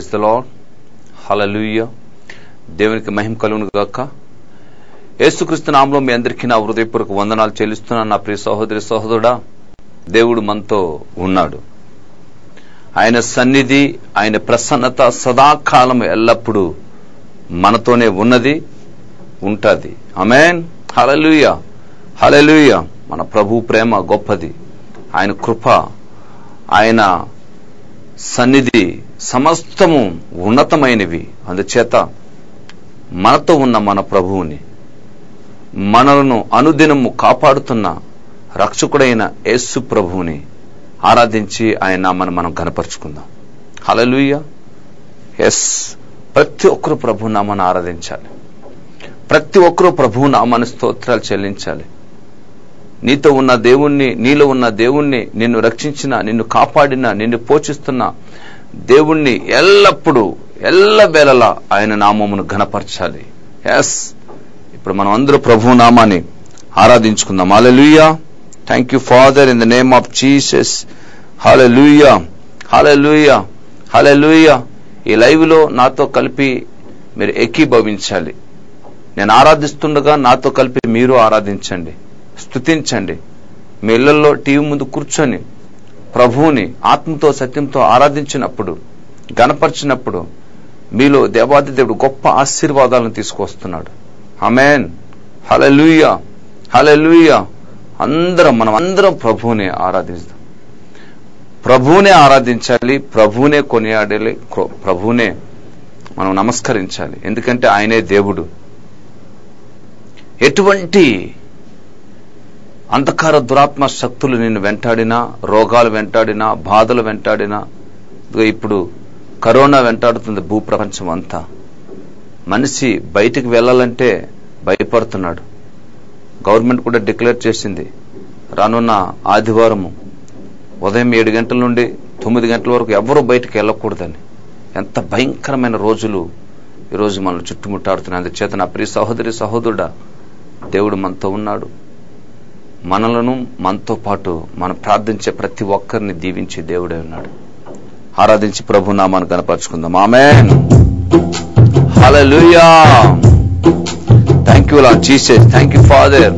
ప్రైస్తలో hallelujah దేవునికి మహిమ కలుగును గాక యేసుక్రీస్తు నామంలో మీ అందరికీ నా హృదయపూర్వక వందనాలు చెల్లిస్తున్నాను నా ప్రియ సహోదరి సహోదరుడా దేవుడు మనతో ఉన్నాడు ఆయన సన్నిధి ఆయన ప్రసన్నత సదాకాలం ఎల్లప్పుడూ మనతోనే ఉన్నది ఉంటది అమేన్ హలలుయ హలలుయ మన ప్రభు ప్రేమ గొప్పది ఆయన కృప ఆయన సన్నిధి సమస్తము ఉన్నతమైనవి అందుచేత మనతో ఉన్న మన ప్రభువుని మనలను అనుదినము కాపాడుతున్న రక్షకుడైన యేసు ప్రభువుని ఆరాధించి ఆయన నామను మనం కనపరుచుకుందాం హలలుయ ఎస్ ప్రతి ఒక్కరు ప్రభు నామాన్ని ఆరాధించాలి ప్రతి ఒక్కరూ ప్రభు నామాన్ని స్తోత్రాలు చెల్లించాలి నీతో ఉన్న దేవుణ్ణి నీలో ఉన్న దేవుణ్ణి నిన్ను రక్షించిన నిన్ను కాపాడిన నిన్ను పోషిస్తున్న దేవుణ్ణి ఎల్లప్పుడూ ఎల్లవేళలా ఆయన నామమును ఘనపరచాలి ఎస్ ఇప్పుడు మనం అందరూ ప్రభు నామాన్ని ఆరాధించుకుందాం hallelujah thank you father in the name of Jesus hallelujah hallelujah hallelujah ఈ లైవ్ లో నాతో కలిపి మీరు ఏకీభవించాలి నేను ఆరాధిస్తుండగా నాతో కలిపి మీరు ఆరాధించండి స్తుతించండి మీ ఇళ్లలో టీవీ ముందు కూర్చొని ప్రభువుని ఆత్మతో సత్యంతో ఆరాధించినప్పుడు గనపరిచినప్పుడు మీలో దేవాది దేవుడు గొప్ప ఆశీర్వాదాలను తీసుకొస్తున్నాడు అమేన్ హలలుయ హలలుయ అందరం మనం అందరం ప్రభువుని ఆరాధిస్తాం ప్రభువునే ఆరాధించాలి ప్రభువునే కొనియాడాలి ప్రభువునే మనం నమస్కరించాలి ఎందుకంటే ఆయనే దేవుడు ఎటువంటి అంధకార దురాత్మ శక్తులు నిన్ను వెంటాడినా రోగాలు వెంటాడినా బాధలు వెంటాడినా ఇప్పుడు కరోనా వెంటాడుతుంది భూప్రపంచం అంతా మనిషి బయటికి వెళ్ళాలంటే భయపడుతున్నాడు గవర్నమెంట్ కూడా డిక్లేర్ చేసింది రానున్న ఆదివారము ఉదయం ఏడు గంటల నుండి తొమ్మిది గంటల వరకు ఎవరూ బయటికి వెళ్ళకూడదని ఎంత భయంకరమైన రోజులు ఈరోజు మనల్ని చుట్టుముట్టాడుతున్నాయి అందుచేత నా ప్రియ సహోదరి సహోదరుడా దేవుడు మనతో ఉన్నాడు మనలను మనతో పాటు మనం ప్రార్థించే ప్రతి ఒక్కరిని దీవించే దేవుడే ఉన్నాడు ఆరాధించి ప్రభు నామాన్ని కనపరుచుకుందాం amen hallelujah thank you lord Jesus thank you father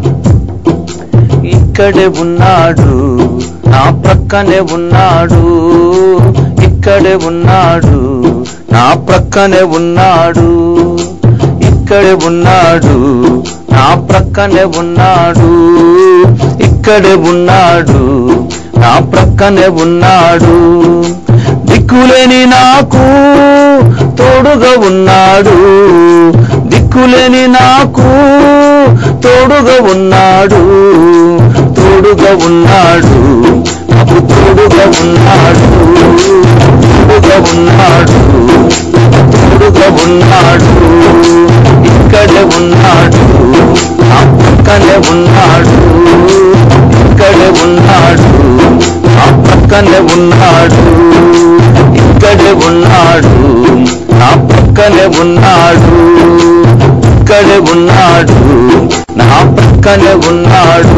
ఇక్కడే ఉన్నాడు నా ప్రక్కనే ఉన్నాడు ఇక్కడే ఉన్నాడు నా ప్రక్కనే ఉన్నాడు ఇక్కడే ఉన్నాడు నా ప్రక్కనే ఉన్నాడు ఇక్కడే ఉన్నాడు నా ప్రక్కనే ఉన్నాడు దిక్కులేని నాకు తోడుగా ఉన్నాడు దిక్కులేని నాకు తోడుగా ఉన్నాడు తోడుగా ఉన్నాడు నాకు తోడుగా ఉన్నాడు తోడుగా ఉన్నాడు తోడుగా ఉన్నాడు ఇక్కడే ఉన్నాడు నా పక్కనే ఉన్నాడు ఇక్కడే ఉన్నాడు నా పక్కనే ఉన్నాడు ఇక్కడే ఉన్నాడు నా పక్కనే ఉన్నాడు ఇక్కడే ఉన్నాడు నా పక్కనే ఉన్నాడు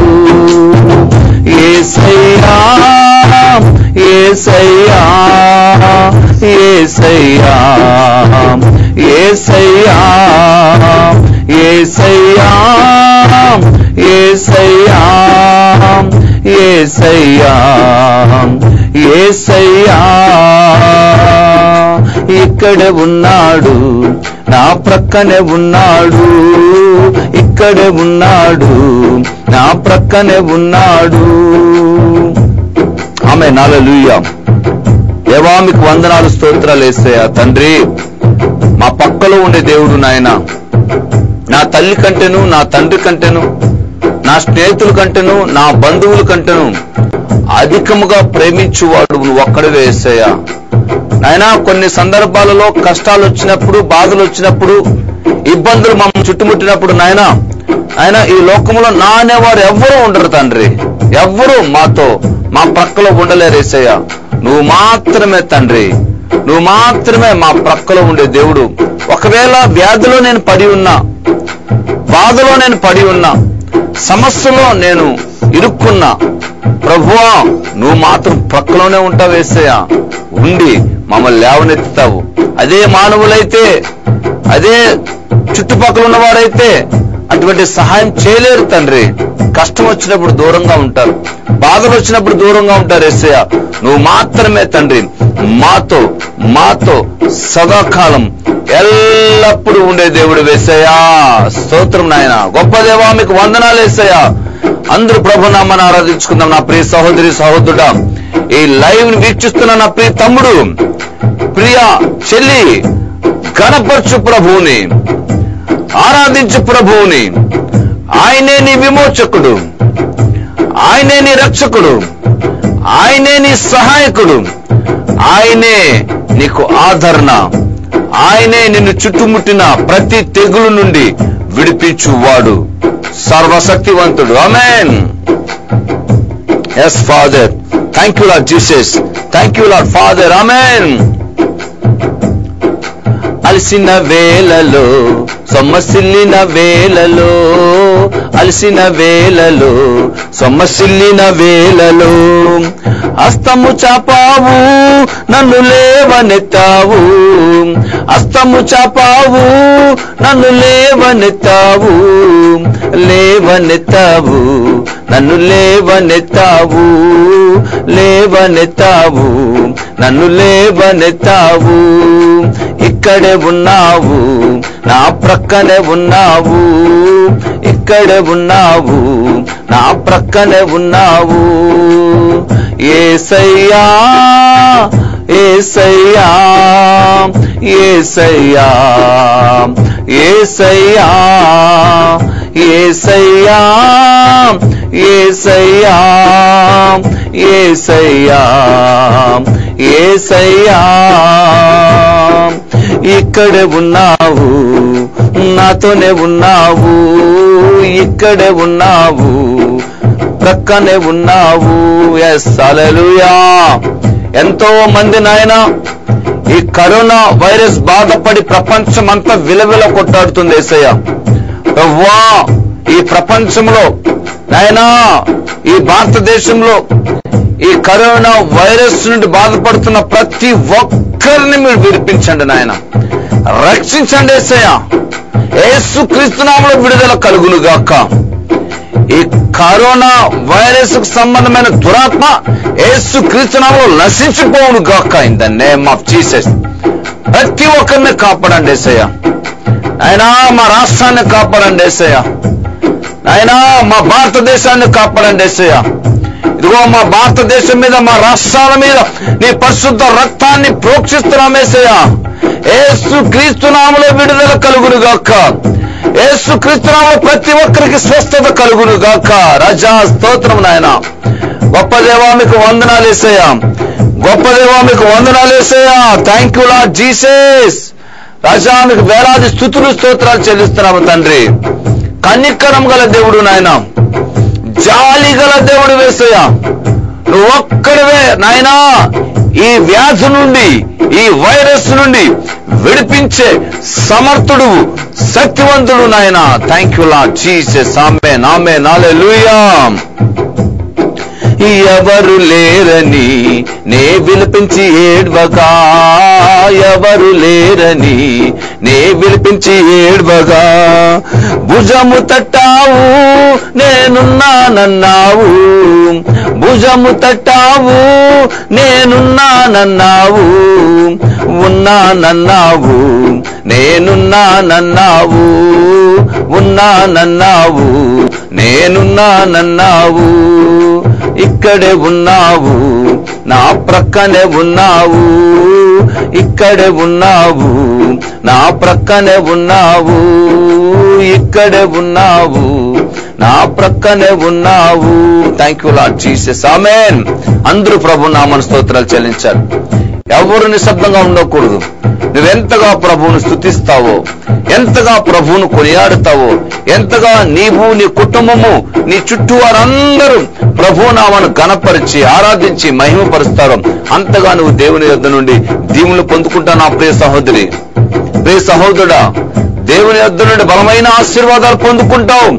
ఏసయ్యా ఏసయ్యా ఏసయ్యా ఏసయ్యా ఏసయ్యా ఏసయ్యా ఏసయ్యా ఏసయ్యా ఇక్కడ ఉన్నాడు నా ప్రక్కనే ఉన్నాడు ఇక్కడే ఉన్నాడు నా ప్రక్కనే ఉన్నాడు ఆమె నాలూయ దేవా మీకు వందనాలు స్తోత్రాలు వేస్తాయా తండ్రి మా పక్కలో ఉండే దేవుడు నాయన నా తల్లి కంటేను నా తండ్రి కంటేను నా స్నేహితుల కంటేను నా బంధువుల కంటేను అధికముగా ప్రేమించువాడు నువ్వు ఒక్కడే వేసాయా నాయనా కొన్ని సందర్భాలలో కష్టాలు వచ్చినప్పుడు బాధలు వచ్చినప్పుడు ఇబ్బందులు మమ్మల్ని చుట్టుముట్టినప్పుడు నాయన ఆయన ఈ లోకంలో నా అనేవారు ఎవ్వరూ ఉండరు తండ్రి ఎవ్వరూ మాతో మా ప్రక్కలో ఉండలేరేసయ్యా నువ్వు మాత్రమే తండ్రి నువ్వు మాత్రమే మా ప్రక్కలో ఉండే దేవుడు ఒకవేళ వ్యాధిలో నేను పడి ఉన్నా బాధలో నేను పడి ఉన్నా సమస్యలో నేను ఇరుక్కున్నా ప్రభువా నువ్వు మాత్రం ప్రక్కలోనే ఉంటావు వేసయ్యా ఉండి మమ్మల్ని లేవనెత్తుతావు అదే మానవులైతే అదే చుట్టుపక్కల ఉన్నవారైతే అటువంటి సహాయం చేయలేరు తండ్రి కష్టం వచ్చినప్పుడు దూరంగా ఉంటారు బాధలు వచ్చినప్పుడు దూరంగా ఉంటారు ఎస్సయ్య నువ్వు మాత్రమే తండ్రి మాతో మాతో సదాకాలం ఎల్లప్పుడూ ఉండే దేవుడు వేసయ్యా స్తోత్రం నాయన గొప్ప దేవా మీకు వందనాలు వేసయ్యా అందరూ ప్రభునామాన్ని ఆరాధించుకుందాం నా ప్రియ సహోదరి సహోదరుడా ఈ లైవ్ ని వీక్షిస్తున్న నా ప్రియ తమ్ముడు ప్రియ చెల్లి గణపరచు ప్రభువుని ఆరాధించు ప్రభువుని ఆయనే నీ విమోచకుడు ఆయనే నీ రక్షకుడు ఆయనే నీ సహాయకుడు ఆయనే నీకు ఆదరణ ఆయనే నిన్ను చుట్టుముట్టిన ప్రతి తెగులు నుండి విడిపించువాడు సర్వశక్తివంతుడు amen yes father thank you lord Jesus thank you lord father amen అలసిన వేలలో సొమ్మసిల్లిన వేలలో అలసిన వేలలో సొమ్మసిల్లిన వేలలో అస్తము చాపావు నన్ను లేవనెత్తావు అస్తము చాపావు నన్ను లేవనెత్తావు లేవనెత్తావు నన్ను లేవనెత్తావు లేవనెత్తావు నన్ను లేవనెత్తావు ఇక్కడే ఉన్నావు నా ప్రక్కనే ఉన్నావు ఇక్కడే ఉన్నావు నా ప్రక్కనే ఉన్నావు ఏసయ్యా ఏసయ్యా ఏసయ్యా ఏసయ్యా ఏసయ్యా ఏసయ్యా ఏసయ్యా ఏసయ్యా ఇక్కడే ఉన్నావు నాతోనే ఉన్నావు ఇక్కడే ఉన్నావు ప్రక్కనే ఉన్నావు ఎస్ అలలుయా ఎంతో మంది నాయన ఈ కరోనా వైరస్ బాధపడి ప్రపంచం అంతా విలవిల కొట్టాడుతుంది ఏసయ్య ప్రవ్వా ఈ ప్రపంచంలో నాయనా ఈ భారతదేశంలో ఈ కరోనా వైరస్ నుండి బాధపడుతున్న ప్రతి ఒక్కరిని మీరు విడిపించండి నాయన రక్షించండి ఏసయ్య ఏసు క్రీస్తునామలో విడుదల కలుగును గాక ఈ కరోనా వైరస్ కు సంబంధమైన దురాత్మ ఏసు క్రీస్తునామలో నశించిపోవును గాక in the name of Jesus ప్రతి ఒక్కరిని కాపాడండి ఏసయ్య అయినా మా రాష్ట్రాన్ని కాపాడండి ఏసయ్య అయినా మా భారతదేశాన్ని కాపాడండి ఏసయ్య ఇదిగో మా భారతదేశం మీద మా రాష్ట్రాల మీద నీ పరిశుద్ధ రక్తాన్ని ప్రోక్షిస్తున్నామేసయ్య ఏసు క్రీస్తునామలో విడుదల కలుగును గాక ఏసు క్రీస్తునామలో ప్రతి ఒక్కరికి స్వస్థత కలుగును గాక రజా స్తోత్రం నాయన గొప్ప దేవా మీకు వందనాలు వేసయ్యా గొప్ప దేవా మీకు వందనాలు వేసయ్యా థ్యాంక్ యూ లాడ్ జీసస్ రాజా మీకు వేలాది స్థుతులు స్తోత్రాలు చెల్లిస్తున్నాము తండ్రి కనికరం గల దేవుడు నాయన జాలి గల దేవుడు వేసయ్యా నువ్వు ఒక్కడివే నాయనా ఈ వ్యాధి నుండి ఈ వైరస్ నుండి విడిపించే సమర్థుడు శక్తివంతుడు నాయన థ్యాంక్ యూ లా జీసస్ ఆమె నామే నాలే ఎవరు లేరని నే విలిపించి ఏడ్వగా ఎవరు లేరని నే విలిపించి ఏడ్వగా భుజము తట్టావు నేనున్నానన్నావు భుజము తట్టావు నేనున్నానన్నావు ఉన్నానన్నావు నేనున్నానన్నావు ఉన్నానన్నావు నేనున్నానన్నావు ఇక్కడే ఉన్నావు నా ప్రక్కనే ఉన్నావు ఇక్కడే ఉన్నావు నా ప్రక్కనే ఉన్నావు ఇక్కడే ఉన్నావు నా ప్రక్కనే ఉన్నావు thank you lord Jesus amen అందరూ ప్రభు నామన స్తోత్రాలు చెల్లించారు ఎవరు నిశ్శబ్దంగా ఉండకూడదు నువ్వెంతగా ప్రభువును స్థుతిస్తావో ఎంతగా ప్రభువును కొనియాడుతావో ఎంతగా నీవు నీ కుటుంబము నీ చుట్టూ వారందరూ ప్రభు నామను గణపరిచి ఆరాధించి మహిమపరుస్తారో అంతగా నువ్వు దేవుని యొద్ద నుండి దీవులు పొందుకుంటా నా ప్రియ సహోదరి ప్రియ సహోదరుడా దేవుని యొద్ద నుండి బలమైన ఆశీర్వాదాలు పొందుకుంటావు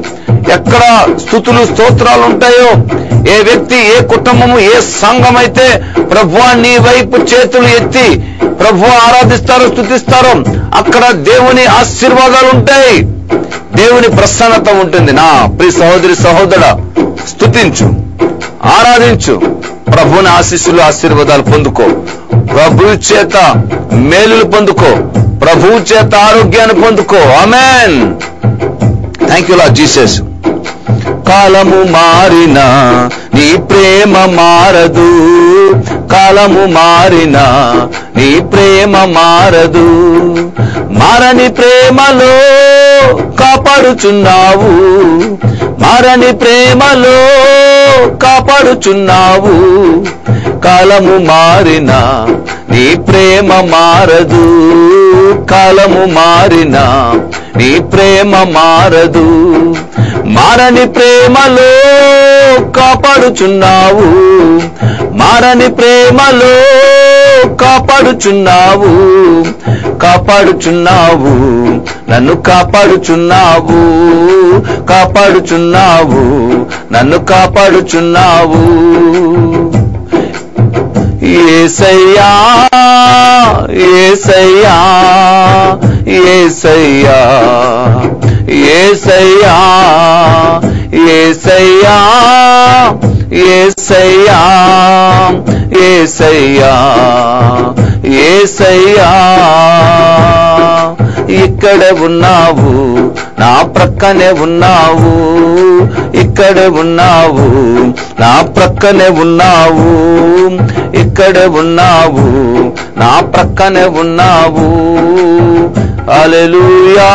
ఎక్కడ స్థుతులు స్తోత్రాలు ఉంటాయో ఏ వ్యక్తి ఏ కుటుంబము ఏ సంఘం అయితే ప్రభు నీ వైపు చేతులు ఎత్తి ప్రభు ఆరాధిస్తారో స్థుతిస్తారో అక్కడ దేవుని ఆశీర్వాదాలు ఉంటాయి దేవుని ప్రసన్నత ఉంటుంది నా ప్రియ సహోదరి సహోదర స్థుతించు ఆరాధించు ప్రభుని ఆశీస్సులు ఆశీర్వాదాలు పొందుకో ప్రభు చేత మేలులు పొందుకో ప్రభు చేత ఆరోగ్యాన్ని పొందుకో amen thank you lord Jesus కాలము మారినా నీ ప్రేమ మారదు కాలము మారినా నీ ప్రేమ మారదు మారని ప్రేమలో కాపాడుచున్నావు మారని ప్రేమలో కాపాడుచున్నావు కాలము మారినా నీ ప్రేమ మారదు కాలము మారినా నీ ప్రేమ మారదు మారని ప్రేమలో కాపాడుచున్నావు మారని ప్రేమలో కాపాడుచున్నావు కాపాడుచున్నావు నన్ను కాపాడుచున్నావు కాపాడుచున్నావు నన్ను కాపాడుచున్నావు ఏసయ్యా ఏసయ్యా ఏసయ్యా ఏసయ్యా ఏసయ్యా ఏసయ్యా ఏసయ్యా ఏసయ్యా ఇక్కడ ఉన్నావు నా ప్రక్కనే ఉన్నావు ఇక్కడే ఉన్నావు నా ప్రక్కనే ఉన్నావు ఇక్కడే ఉన్నావు నా ప్రక్కనే ఉన్నావు అలెలుయా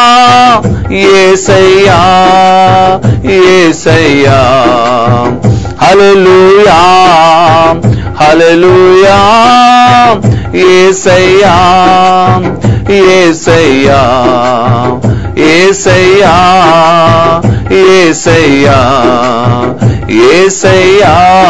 ఏసయ్యా ఏసయ్యా హల్లెలూయా హల్లెలూయా ఏసయ్యా ఏసయ్యా ఏసయ్యా ఏసయ్యా ఏసయ్యా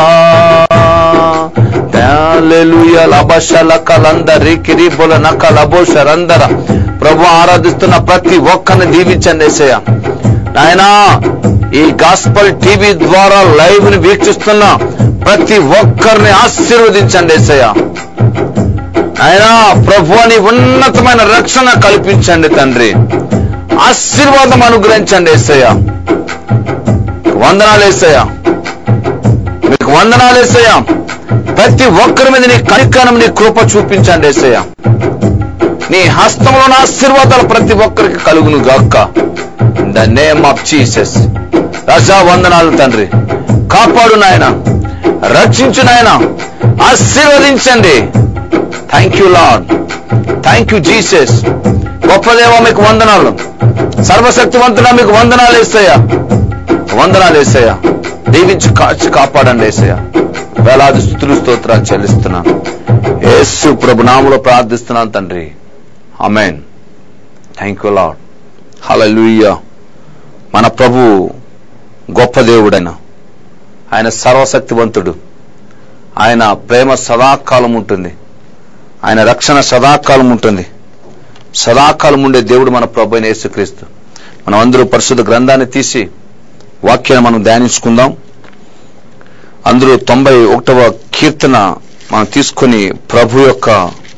హల్లెలూయా లబషల కలందరి కిరిబుల నకల బోషరందర ప్రభు ఆరాధిస్తున్న ప్రతి ఒక్కరిని దీవించండి ఏసయ్య నాయనా ఈ గాస్పల్ టీవీ ద్వారా లైవ్ ని వీక్షిస్తున్న ప్రతి ఒక్కరిని ఆశీర్వదించండి ఏసయ్య ఆయన ప్రభు అని ఉన్నతమైన రక్షణ కల్పించండి తండ్రి ఆశీర్వాదం అనుగ్రహించండి ఏసయ్య వందనాలు ఏసయ్య మీకు వందనాలు ఏసయ్య ప్రతి ఒక్కరి మీద నీ కనికరం నీ కృప చూపించండి ఏసయ్య నీ హస్తంలో ఆశీర్వాదాలు ప్రతి ఒక్కరికి కలుగును గాక ద నేమ్ ఆఫ్ జీసస్ రజా వందనాలు తండ్రి కాపాడు నాయన రక్షించు నాయన ఆశీర్వదించండి thank you lord thank you Jesus గొప్ప దేవ మీకు వందనాలు సర్వశక్తివంతుడా మీకు వందనాలు వేస్తాయా వందనాలు వేసాయా దీవించి కాచి కాపాడండి వేసాయా వేలాది స్థుతులు స్తోత్రాలు చెల్లిస్తున్నాను యేసు ప్రభు నామములో ప్రార్థిస్తున్నాను తండ్రి amen thank you lord hallelujah మన ప్రభు గొప్ప దేవుడైన ఆయన సర్వశక్తివంతుడు ఆయన ప్రేమ సదాకాలం ఉంటుంది ఆయన రక్షణ సదాకాలం ఉంటుంది సదాకాలం ఉండే దేవుడు మన ప్రభు అయిన యేసుక్రీస్తు మనం అందరూ పరిశుద్ధ గ్రంథాన్ని తీసి వాక్యాన్ని మనం ధ్యానించుకుందాం అందరూ తొంభై ఒకటవ కీర్తన మనం తీసుకొని ప్రభు యొక్క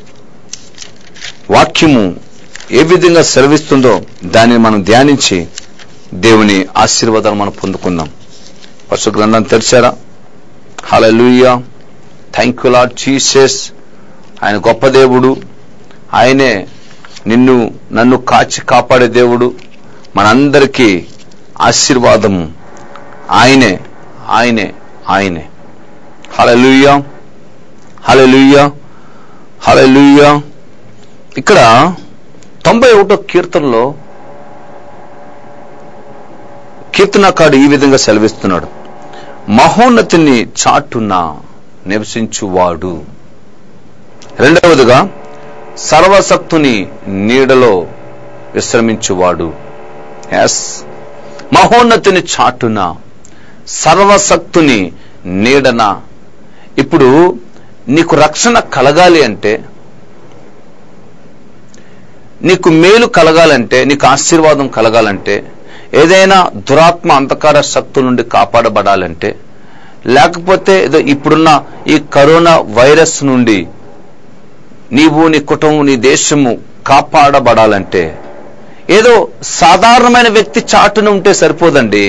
వాక్యము ఏ విధంగా సెలవిస్తుందో దానిని మనం ధ్యానించి దేవుని ఆశీర్వాదాలు మనం పొందుకుందాం పశు గ్రంథం తెరిచారా hallelujah thank you lord Jesus ఆయన గొప్ప దేవుడు ఆయనే నిన్ను నన్ను కాచి కాపాడే దేవుడు మనందరికీ ఆశీర్వాదము ఆయనే ఆయనే ఆయనే హలలుయా హలలుయా హలలుయా ఇక్కడ తొంభై ఒకటో కీర్తనలో కీర్తనకాడు ఈ విధంగా సెలవిస్తున్నాడు మహోన్నతిని చాటున నివసించువాడు రెండవదిగా సర్వశక్తుని నీడలో విశ్రమించువాడు ఎస్ మహోన్నతిని చాటున సర్వశక్తుని నీడన ఇప్పుడు నీకు రక్షణ కలగాలి అంటే నీకు మేలు కలగాలంటే నీకు ఆశీర్వాదం కలగాలంటే ఏదైనా దురాత్మ అంధకార శక్తుల నుండి కాపాడబడాలంటే లేకపోతే ఏదో ఇప్పుడున్న ఈ కరోనా వైరస్ నుండి నీవు నీ కుటుంబం నీ దేశము కాపాడబడాలంటే ఏదో సాధారణమైన వ్యక్తి చాటున ఉంటే సరిపోదండి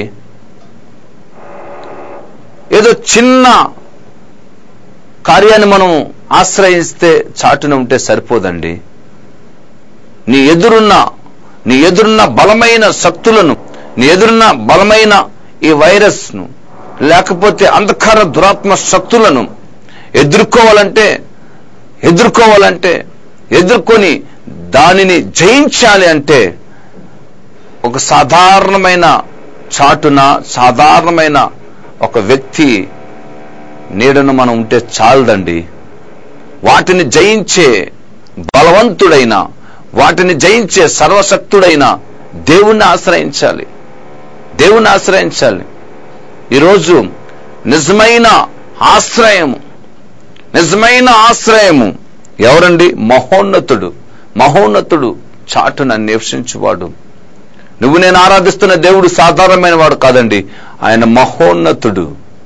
ఏదో చిన్న కార్యాన్ని మనం ఆశ్రయిస్తే చాటున ఉంటే సరిపోదండి నీ ఎదురున్న నీ ఎదురున్న బలమైన శక్తులను నీ ఎదురున్న బలమైన ఈ వైరస్ ను లేకపోతే అంధకార దురాత్మ శక్తులను ఎదుర్కోవాలంటే ఎదుర్కోవాలంటే ఎదుర్కొని దానిని జయించాలి అంటే ఒక సాధారణమైన చాటున సాధారణమైన ఒక వ్యక్తి నీడను మనం ఉంటే చాలదండి వాటిని జయించే బలవంతుడైన వాటిని జయించే సర్వశక్తుడైన దేవుణ్ణి ఆశ్రయించాలి దేవుణ్ణి ఆశ్రయించాలి ఈరోజు నిజమైన ఆశ్రయము నిజమైన ఆశ్రయము ఎవరండి మహోన్నతుడు మహోన్నతుడు చాటున నివసించువాడు నువ్వు నేను ఆరాధిస్తున్న దేవుడు సాధారణమైన వాడు కాదండి ఆయన మహోన్నతుడు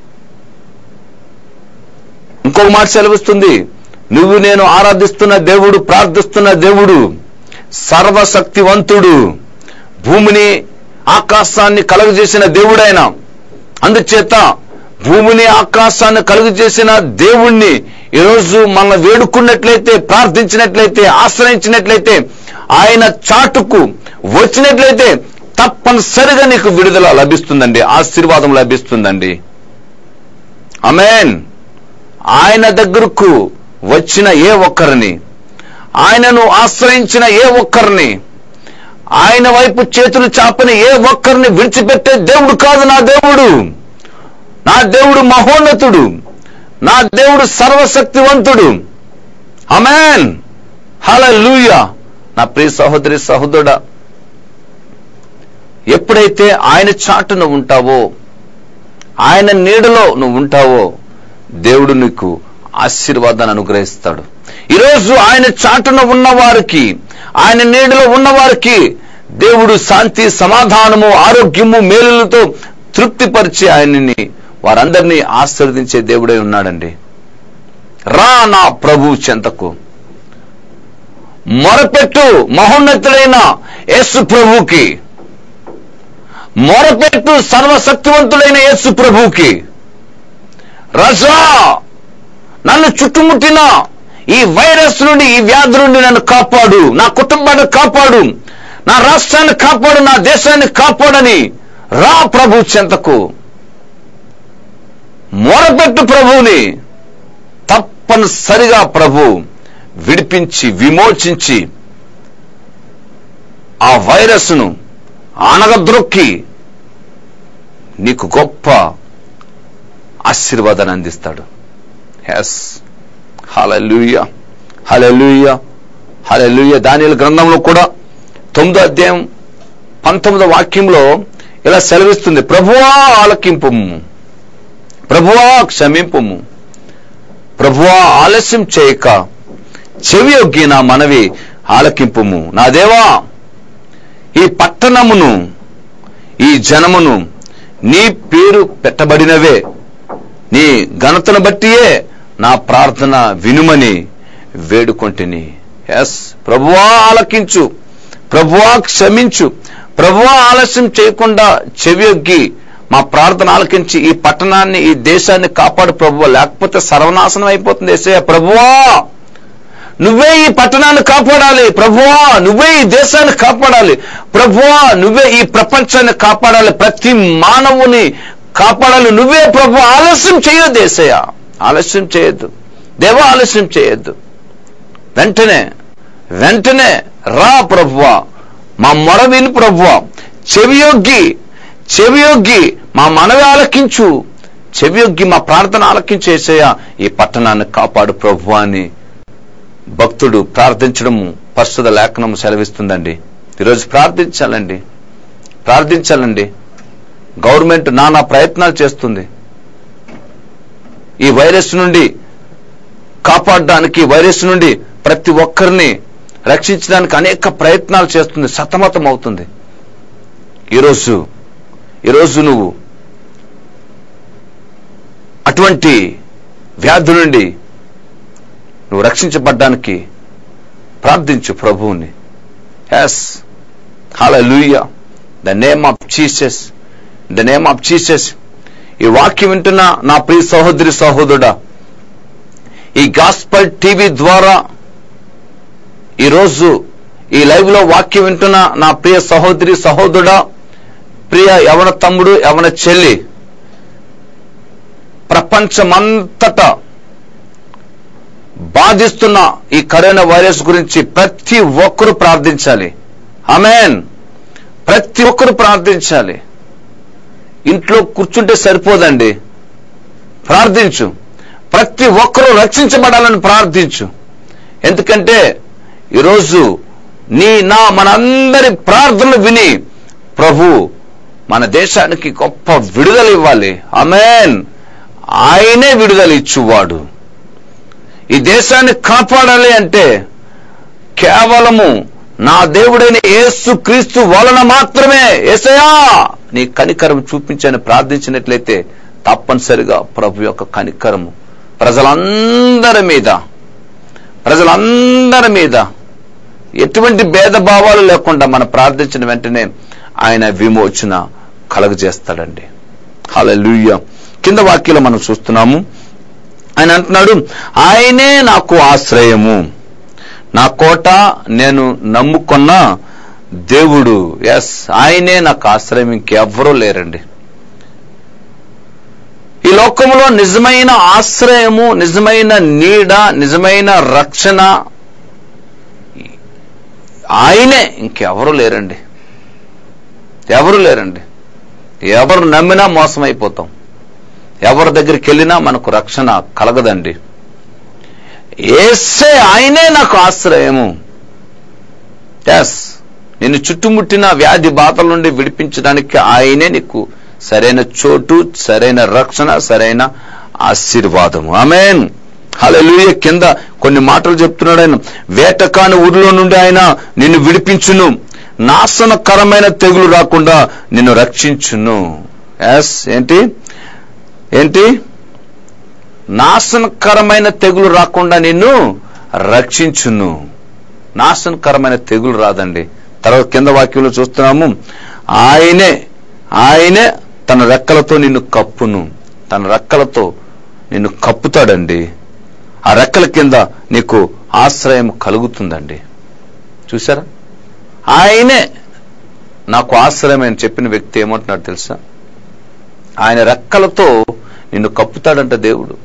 ఇంకొక మాట సెలవిస్తుంది నువ్వు నేను ఆరాధిస్తున్న దేవుడు ప్రార్థిస్తున్న దేవుడు సర్వశక్తివంతుడు భూమిని ఆకాశాన్ని కలుగజేసిన దేవుడైన అందుచేత భూమిని ఆకాశాన్ని కలుగజేసిన దేవుణ్ణి ఈరోజు మనం వేడుకున్నట్లయితే ప్రార్థించినట్లయితే ఆశ్రయించినట్లయితే ఆయన చాటుకు వచ్చినట్లయితే తప్పనిసరిగా నీకు విడుదల లభిస్తుందండి ఆశీర్వాదం లభిస్తుందండి అమేన్ ఆయన దగ్గరకు వచ్చిన ఏ ఒక్కరిని ఆయనను ఆశ్రయించిన ఏ ఒక్కరిని ఆయన వైపు చేతులు చాపని ఏ ఒక్కరిని విడిచిపెట్టే దేవుడు కాదు నా దేవుడు నా దేవుడు మహోన్నతుడు నా దేవుడు సర్వశక్తివంతుడు అమెన్ హలూయ నా ప్రియ సహోదరి సహోదరుడా ఎప్పుడైతే ఆయన చాటున ఉంటావో ఆయన నీడలో నువ్వు ఉంటావో దేవుడు నీకు ఆశీర్వాదాన్ని అనుగ్రహిస్తాడు ఈరోజు ఆయన చాటున ఉన్న వారికి ఆయన నీడలో ఉన్న వారికి దేవుడు శాంతి సమాధానము ఆరోగ్యము మేలులతో తృప్తిపరిచి ఆయనని వారందరినీ ఆశీర్వదించే దేవుడై ఉన్నాడండి రా నా ప్రభు చెంతకు మొరపెట్టు మహోన్నతుడైన యేసు ప్రభుకి మొరపెట్టు సర్వశక్తివంతుడైన యేసు ప్రభుకి రజా నన్ను చుట్టుముట్టిన ఈ వైరస్ నుండి ఈ వ్యాధి నుండి నన్ను కాపాడు నా కుటుంబాన్ని కాపాడు నా రాష్ట్రాన్ని కాపాడు నా దేశాన్ని కాపాడని రా ప్రభు చెంతకు మొరపెట్టు ప్రభువుని తప్పనిసరిగా ప్రభు విడిపించి విమోచించి ఆ వైరస్ను ఆనగద్రొక్కి నీకు గొప్ప ఆశీర్వాదాన్ని అందిస్తాడు ఎస్ హలలుయ హలలుయ హలలుయ దానిల గ్రంథంలో కూడా తొమ్మిదో అధ్యాయం పంతొమ్మిదో వాక్యంలో ఇలా సెలవిస్తుంది ప్రభువా ఆలకింపము ప్రభువా క్షమింపము ప్రభువా ఆలస్యం చేయక చెవి ఒగ్గి నా మనవి ఆలకింపుము నా దేవా ఈ పట్టణమును ఈ జనమును నీ పేరు పెట్టబడినవే నీ ఘనతను బట్టియే నా ప్రార్థన వినుమని వేడుకొంటిని ఎస్ ప్రభువా ఆలకించు ప్రభువా క్షమించు ప్రభువా ఆలస్యం చేయకుండా చెవియొగ్గి మా ప్రార్థన ఆలకించి ఈ పట్టణాన్ని ఈ దేశాన్ని కాపాడు ప్రభువా లేకపోతే సర్వనాశనం అయిపోతుంది ఏసయ్య ప్రభువా నువ్వే ఈ పట్టణాన్ని కాపాడాలి ప్రభువా నువ్వే ఈ దేశాన్ని కాపాడాలి ప్రభువా నువ్వే ఈ ప్రపంచాన్ని కాపాడాలి ప్రతి మానవుని కాపాడాలి నువ్వే ప్రభు ఆలస్యం చేయొద్దు ఏసయ్య ఆలస్యం చేయొద్దు దేవ ఆలస్యం చేయొద్దు వెంటనే వెంటనే రా ప్రభువా మా మొర విను ప్రభువా చెవియొగ్గి చెవియొగ్గి మా మనవి ఆలకించు చెవియొగ్గి మా ప్రార్థన ఆలకించేసేయ ఈ పట్టణాన్ని కాపాడు ప్రభువా అని భక్తుడు ప్రార్థించడము పరిశుద్ధ లేఖనము సెలవిస్తుందండి ఈరోజు ప్రార్థించాలండి ప్రార్థించాలండి గవర్నమెంట్ నానా ప్రయత్నాలు చేస్తుంది ఈ వైరస్ నుండి కాపాడడానికి వైరస్ నుండి ప్రతి ఒక్కరిని రక్షించడానికి అనేక ప్రయత్నాలు చేస్తుంది సతమతం అవుతుంది ఈరోజు ఈరోజు నువ్వు అటువంటి వ్యాధి నుండి నువ్వు రక్షించబడ్డానికి ప్రార్థించు ప్రభువుని yes hallelujah the name of Jesus the name of Jesus ఈ వాక్యం వింటున్న నా ప్రియ సహోదరి సహోదరుడా ఈ గాస్పల్ టీవీ ద్వారా ఈరోజు ఈ లైవ్ లో వాక్యం వింటున్న నా ప్రియ సహోదరి సహోదరుడా ప్రియ యవన తమ్ముడు యవన చెల్లి ప్రపంచమంతటా బాధిస్తున్న ఈ కరోనా వైరస్ గురించి ప్రతి ఒక్కరూ ప్రార్థించాలి ఆమెన్ ప్రతి ఒక్కరూ ప్రార్థించాలి ఇంట్లో కూర్చుంటే సరిపోదండి ప్రార్థించు ప్రతి ఒక్కరూ రక్షించబడాలని ప్రార్థించు ఎందుకంటే ఈరోజు నీ నా మనందరి ప్రార్థనలు విని ప్రభు మన దేశానికి గొప్ప విడుదల ఇవ్వాలి ఆమెన్ ఆయనే విడుదల ఇచ్చువాడు ఈ దేశాన్ని కాపాడాలి అంటే కేవలము నా దేవుడైన యేసు క్రీస్తు వలన మాత్రమే ఏసయా నీ కనికరం చూపించని ప్రార్థించినట్లయితే తప్పనిసరిగా ప్రభు యొక్క కనికరము ప్రజలందరి మీద ప్రజలందరి మీద ఎటువంటి భేదభావాలు లేకుండా మనం ప్రార్థించిన వెంటనే ఆయన విమోచన కలగజేస్తాడండి హల్లెలూయా కింద వాక్యంలో మనం చూస్తున్నాము ఆయన అంటున్నాడు ఆయనే నాకు ఆశ్రయము నా కోట నేను నమ్ముకున్న దేవుడు ఎస్ ఆయనే నాకు ఆశ్రయం ఇంకెవ్వరూ లేరండి ఈ లోకంలో నిజమైన ఆశ్రయము నిజమైన నీడ నిజమైన రక్షణ ఆయనే ఇంకెవరు లేరండి ఎవరు లేరండి ఎవరు నమ్మినా మోసం అయిపోతాం ఎవరి దగ్గరికి వెళ్ళినా మనకు రక్షణ కలగదండి ఏసే ఆయనే నాకు ఆశ్రయము ఎస్ నిన్ను చుట్టుముట్టిన వ్యాధి బాధల నుండి విడిపించడానికి ఆయనే నీకు సరైన చోటు సరైన రక్షణ సరైన ఆశీర్వాదము ఆమెన్ హల్లెలూయ కింద కొన్ని మాటలు చెప్తున్నాడు ఆయన వేటకాని ఊరిలో నుండి ఆయన నిన్ను విడిపించును నాశనకరమైన తెగులు రాకుండా నిన్ను రక్షించును ఎస్ ఏంటి ఏంటి నాశనకరమైన తెగులు రాకుండా నిన్ను రక్షించును నాశనకరమైన తెగులు రాదండి తర్వాత కింద వాక్యంలో చూస్తున్నాము ఆయనే ఆయనే తన రెక్కలతో నిన్ను కప్పును తన రెక్కలతో నిన్ను కప్పుతాడండి ఆ రెక్కల కింద నీకు ఆశ్రయం కలుగుతుందండి చూసారా ఆయనే నాకు ఆశ్రయం అని చెప్పిన వ్యక్తి ఏమంటున్నాడు తెలుసా ఆయన రెక్కలతో నిన్ను కప్పుతాడంట దేవుడు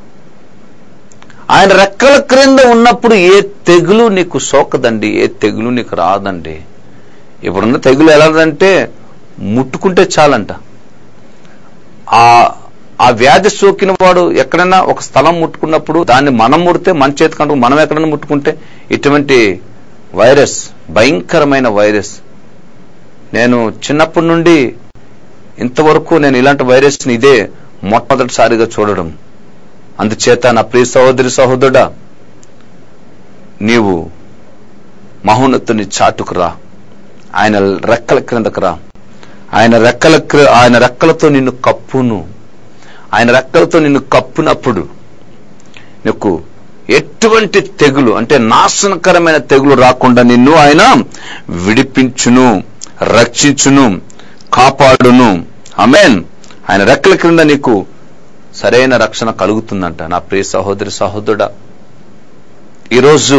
ఆయన రెక్కల క్రింద ఉన్నప్పుడు ఏ తెగులు నీకు సోకదండి ఏ తెగులు నీకు రాదండి ఇప్పుడున్న తెగులు ఎలాదంటే ముట్టుకుంటే చాలంట ఆ ఆ వ్యాధి సోకిన వాడు ఎక్కడైనా ఒక స్థలం ముట్టుకున్నప్పుడు దాన్ని మనం ముడితే మన చేతికంటూ మనం ఎక్కడైనా ముట్టుకుంటే ఇటువంటి వైరస్ భయంకరమైన వైరస్ నేను చిన్నప్పటి నుండి ఇంతవరకు నేను ఇలాంటి వైరస్ని ఇదే మొట్టమొదటిసారిగా చూడడం అందుచేత నా ప్రియ సహోదరి సహోదరుడా నీవు మహోన్నతుని చాటుకురా ఆయన రెక్కల క్రిందకు రా ఆయన రెక్కల క్రి- ఆయన రెక్కలతో నిన్ను కప్పును ఆయన రెక్కలతో నిన్ను కప్పునప్పుడు నీకు ఎటువంటి తెగులు అంటే నాశనకరమైన తెగులు రాకుండా నిన్ను ఆయన విడిపించును రక్షించును కాపాడును అమెన్ ఆయన రెక్కల క్రింద నీకు సరైన రక్షణ కలుగుతుందంట నా ప్రియ సహోదరి సహోదరుడా ఈరోజు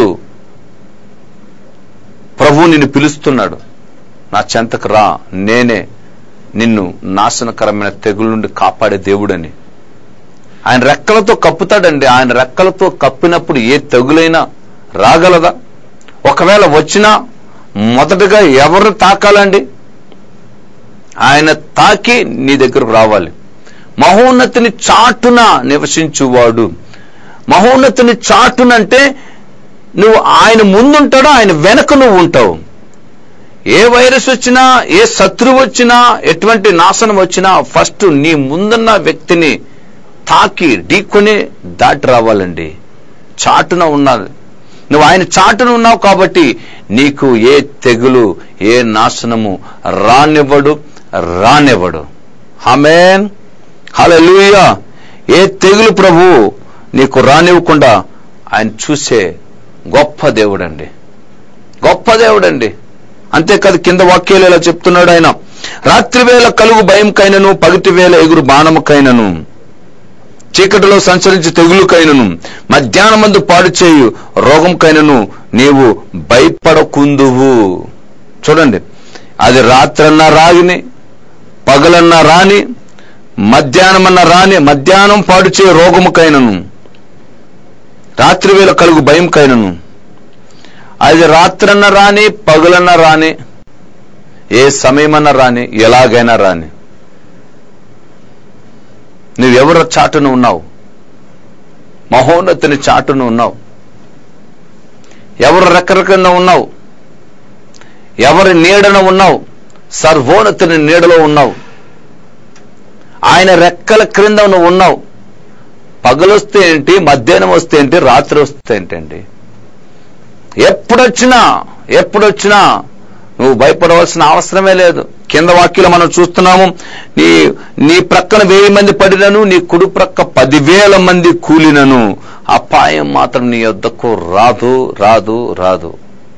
ప్రభు నిన్ను పిలుస్తున్నాడు నా చెంతకు రా నేనే నిన్ను నాశనకరమైన తెగుల నుండి కాపాడే దేవుడని ఆయన రెక్కలతో కప్పుతాడండి ఆయన రెక్కలతో కప్పినప్పుడు ఏ తెగులైనా రాగలదా ఒకవేళ వచ్చినా మొదటగా ఎవరిని తాకాలండి ఆయన తాకి నీ దగ్గరకు రావాలి మహోన్నతిని చాటున నివసించువాడు మహోన్నతిని చాటునంటే నువ్వు ఆయన ముందుంటాడో ఆయన వెనక నువ్వు ఉంటావు ఏ వైరస్ వచ్చినా ఏ శత్రువు వచ్చినా ఎటువంటి నాశనం వచ్చినా ఫస్ట్ నీ ముందున్న వ్యక్తిని తాకి ఢీకొని దాటి రావాలండి చాటున ఉన్నది నువ్వు ఆయన చాటును ఉన్నావు కాబట్టి నీకు ఏ తెగులు ఏ నాశనము రానివ్వడు రానివ్వడు హమేన్ హల్లెలూయా ఏ తెగులు ప్రభు నీకు రానివ్వకుండా ఆయన చూసే గొప్ప దేవుడండి గొప్ప దేవుడండి అంతేకాదు కింద వాక్యాలు ఇలా చెప్తున్నాడు ఆయన రాత్రి వేళ కలుగు భయంకైనను పగటి వేళ ఎగురు బాణముకైనను చీకటిలో సంచరించి తెగులుకైనను మధ్యాహ్నమందు పాడు చేయు రోగంకైనను నీవు భయపడకుందువు చూడండి అది రాత్రన్నా రాగిని పగలన్నా రాని మధ్యాహ్నమన్నా రాని మధ్యాహ్నం పాడు చేయు రోగముకైనను రాత్రి వేళ కలుగు భయంకైనను అది రాత్రన్న రాని పగులన్న రాని ఏ సమయమన్నా రాని ఎలాగైనా రాని నువ్వెవరు చాటును ఉన్నావు మహోన్నతిని చాటును ఉన్నావు ఎవరు రెక్కల కింద ఉన్నావు ఎవరి నీడన ఉన్నావు సర్వోన్నతిని నీడలో ఉన్నావు ఆయన రెక్కల క్రింద నువ్వు ఉన్నావు పగలొస్తే ఏంటి మధ్యాహ్నం వస్తే ఏంటి రాత్రి వస్తే ఏంటండి ఎప్పుడొచ్చినా ఎప్పుడొచ్చినా నువ్వు భయపడవలసిన అవసరమే లేదు కింద వాక్యలో మనం చూస్తున్నాము నీ నీ ప్రక్కన వెయ్యి మంది పడినను నీ కుడి ప్రక్క పదివేల మంది కూలినను అపాయం మాత్రం నీ యొద్దకు రాదు రాదు రాదు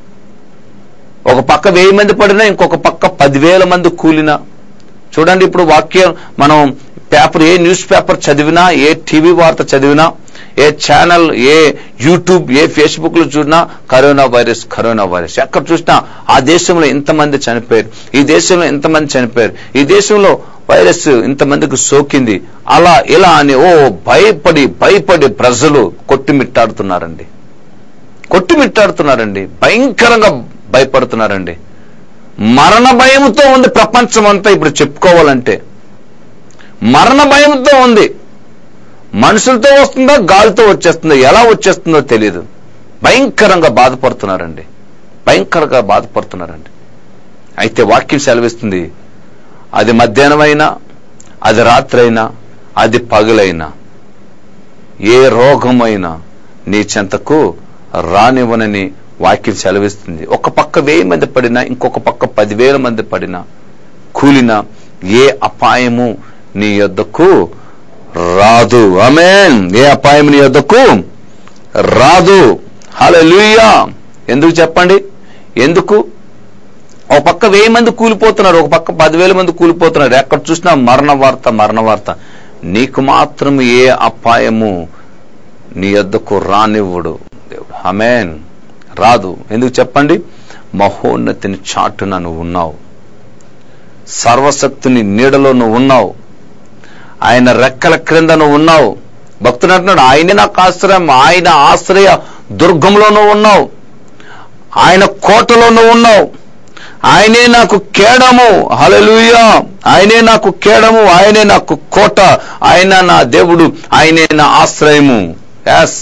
ఒక పక్క వెయ్యి మంది పడినా ఇంకొక పక్క పదివేల మంది కూలినా చూడండి ఇప్పుడు వాక్యం మనం పేపర్ ఏ న్యూస్ పేపర్ చదివినా ఏ టీవీ వార్త చదివినా ఏ ఛానల్ ఏ యూట్యూబ్ ఏ ఫేస్బుక్ లో చూసినా కరోనా వైరస్ కరోనా వైరస్ ఎక్కడ చూసినా ఆ దేశంలో ఇంతమంది చనిపోయారు ఈ దేశంలో ఇంతమంది చనిపోయారు ఈ దేశంలో వైరస్ ఇంతమందికి సోకింది అలా ఇలా అని ఓ భయపడి భయపడి ప్రజలు కొట్టుమిట్టాడుతున్నారండి కొట్టుమిట్టాడుతున్నారండి భయంకరంగా భయపడుతున్నారండి మరణ భయంతో ఉంది ప్రపంచం అంతా ఇప్పుడు చెప్పుకోవాలంటే మరణ భయంతో ఉంది మనుషులతో వస్తుందో గాలితో వచ్చేస్తుందో ఎలా వచ్చేస్తుందో తెలియదు భయంకరంగా బాధపడుతున్నారండి భయంకరంగా బాధపడుతున్నారండి అయితే వాక్యం సెలవిస్తుంది అది మధ్యాహ్నమైనా అది రాత్రైనా అది పగులైనా ఏ రోగమైనా నీ చెంతకు రానివ్వనని వాక్యం సెలవిస్తుంది ఒక పక్క వెయ్యి మంది పడినా ఇంకొక పక్క పదివేల మంది పడినా కూలినా ఏ అపాయము నీ యొద్దకు రాదు ఆమేన్ ఏ అపాయం నీ యొద్దకు రాదు హల్లెలూయా ఎందుకు చెప్పండి ఎందుకు ఒక పక్క వెయ్యి మంది కూలిపోతున్నారు ఒక పక్క పదివేల మంది కూలిపోతున్నారు ఎక్కడ చూసినా మరణ వార్త మరణ వార్త నీకు మాత్రం ఏ అపాయము నీ యొద్దకు రానివ్వడు దేవుడు అమేన్ రాదు ఎందుకు చెప్పండి మహోన్నతిని చాటున నువ్వు ఉన్నావు సర్వశక్తిని నీడలో నువ్వు ఉన్నావు ఆయన రెక్కల క్రింద నువ్వు ఉన్నావు భక్తుడు అంటున్నాడు ఆయనే నాకు ఆశ్రయం ఆయన ఆశ్రయ దుర్గంలో నువ్వు ఉన్నావు ఆయన కోటలో నువ్వు ఉన్నావు ఆయనే నాకు కేడము హలలుయా ఆయనే నాకు కేడము ఆయనే నాకు కోట ఆయన నా దేవుడు ఆయనే నా ఆశ్రయము ఎస్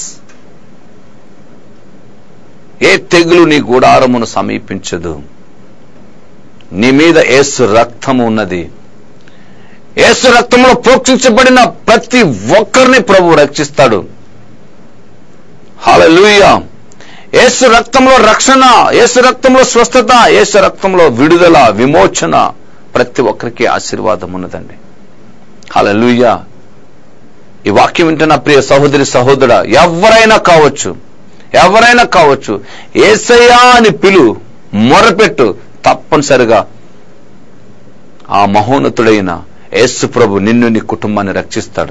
ఏ తెగులు నీ గుడారమును సమీపించదు నీ మీద ఏసు రక్తము ఉన్నది ఏసు రక్తంలో ప్రోక్షించబడిన ప్రతి ఒక్కరిని ప్రభు రక్షిస్తాడు హల్లెలూయా ఏసు రక్తంలో రక్షణ ఏసు రక్తంలో స్వస్థత ఏసు రక్తంలో విడుదల విమోచన ప్రతి ఒక్కరికి ఆశీర్వాదం ఉన్నదండి హల్లెలూయా ఈ వాక్యం వింటున్న ప్రియ సహోదరి సహోదరుడ ఎవరైనా కావచ్చు ఎవరైనా కావచ్చు ఏసయ్యా అని పిలు మొరపెట్టు తప్పనిసరిగా ఆ మహోన్నతుడైన యేసు ప్రభు నిన్ను నీ కుటుంబాన్ని రక్షిస్తాడు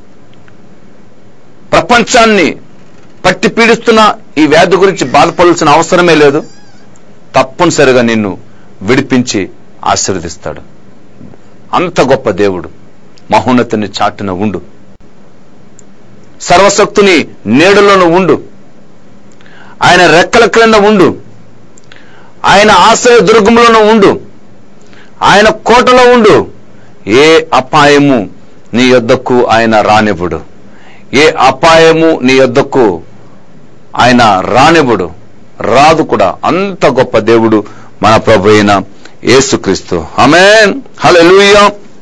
ప్రపంచాన్ని పట్టి పీడిస్తున్న ఈ వ్యాధి గురించి బాధపడాల్సిన అవసరమే లేదు తప్పనిసరిగా నిన్ను విడిపించి ఆశీర్వదిస్తాడు అంత గొప్ప దేవుడు మహోన్నతిని చాటున ఉండు సర్వశక్తుని నీడలోను ఉండు ఆయన రెక్కల క్రింద ఉండు ఆయన ఆశ్రయ దుర్గంలోనూ ఉండు ఆయన కోటలో ఉండు ఏ అపాయము నీ యొద్దకు ఆయన రానివ్వడు ఏ అపాయము నీ యొద్దకు ఆయన రానివ్వడు రాదు కూడా అంత గొప్ప దేవుడు మన ప్రభు అయిన యేసుక్రీస్తు ఆమేన్ హల్లెలూయా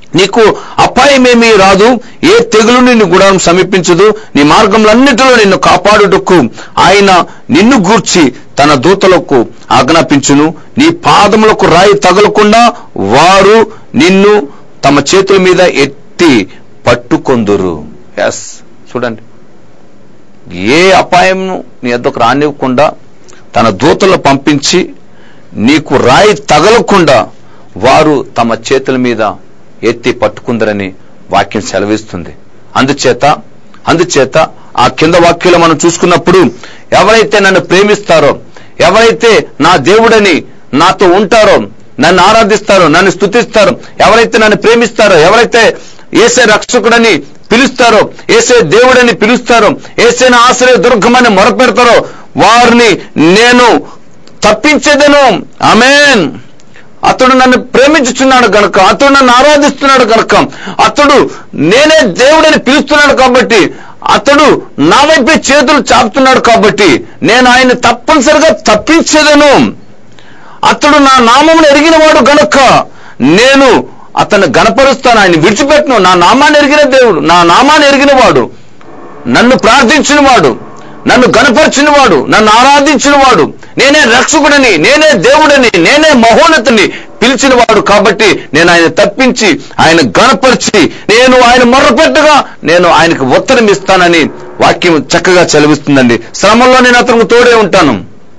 నీకు అపాయమేమీ రాదు ఏ తెగులు నిన్ను గుడారం సమీపించదు నీ మార్గములన్నిటిలో నిన్ను కాపాడుటకు ఆయన నిన్ను గూర్చి తన దూతలకు ఆజ్ఞాపించును నీ పాదములకు రాయి తగలకుండా వారు నిన్ను తమ చేతుల మీద ఎత్తి పట్టుకొందురు ఎస్ చూడండి ఏ అపాయంను నీ ఎద్దకు రానివ్వకుండా తన దూతలు పంపించి నీకు రాయి తగలకుండా వారు తమ చేతుల మీద ఎత్తి పట్టుకుందరని వాక్యం సెలవిస్తుంది అందుచేత అందుచేత ఆ కింద వాక్యంలో మనం చూసుకున్నప్పుడు ఎవరైతే నన్ను ప్రేమిస్తారో ఎవరైతే నా దేవుడని నాతో ఉంటారో నన్ను ఆరాధిస్తారో నన్ను స్తుతిస్తారో ఎవరైతే నన్ను ప్రేమిస్తారో ఎవరైతే ఏసే రక్షకుడని పిలుస్తారో ఏసే దేవుడని పిలుస్తారో ఏసే ఆశ్రయ దుర్గమని మొరపెడతారో వారిని నేను తప్పించేదను ఆమెన్ అతడు నన్ను ప్రేమించుచున్నాడు కనుక అతడు నన్ను ఆరాధిస్తున్నాడు కనుక అతడు నేనే దేవుడని పిలుస్తున్నాడు కాబట్టి అతడు నా వైపే చేతులు చాపుతున్నాడు కాబట్టి నేను ఆయన తప్పనిసరిగా తప్పించేదను అతడు నా నామమును ఎరిగిన వాడు గనుక నేను అతన్ని గనపరుస్తాను ఆయన విడిచిపెట్టను నా నామాన్ని ఎరిగిన దేవుడు నా నామాన్ని ఎరిగిన వాడు నన్ను ప్రార్థించిన వాడు నన్ను గనపరిచిన వాడు నన్ను ఆరాధించిన వాడు నేనే రక్షకుడని నేనే దేవుడని నేనే మహోన్నతుని పిలిచిన వాడు కాబట్టి నేను ఆయన తప్పించి ఆయన గనపరిచి నేను ఆయన మొర్రపెట్టగా నేను ఆయనకు ఉత్తరం ఇస్తానని వాక్యం చక్కగా చదివిస్తుందండి శ్రమంలో నేను అతనికి తోడే ఉంటాను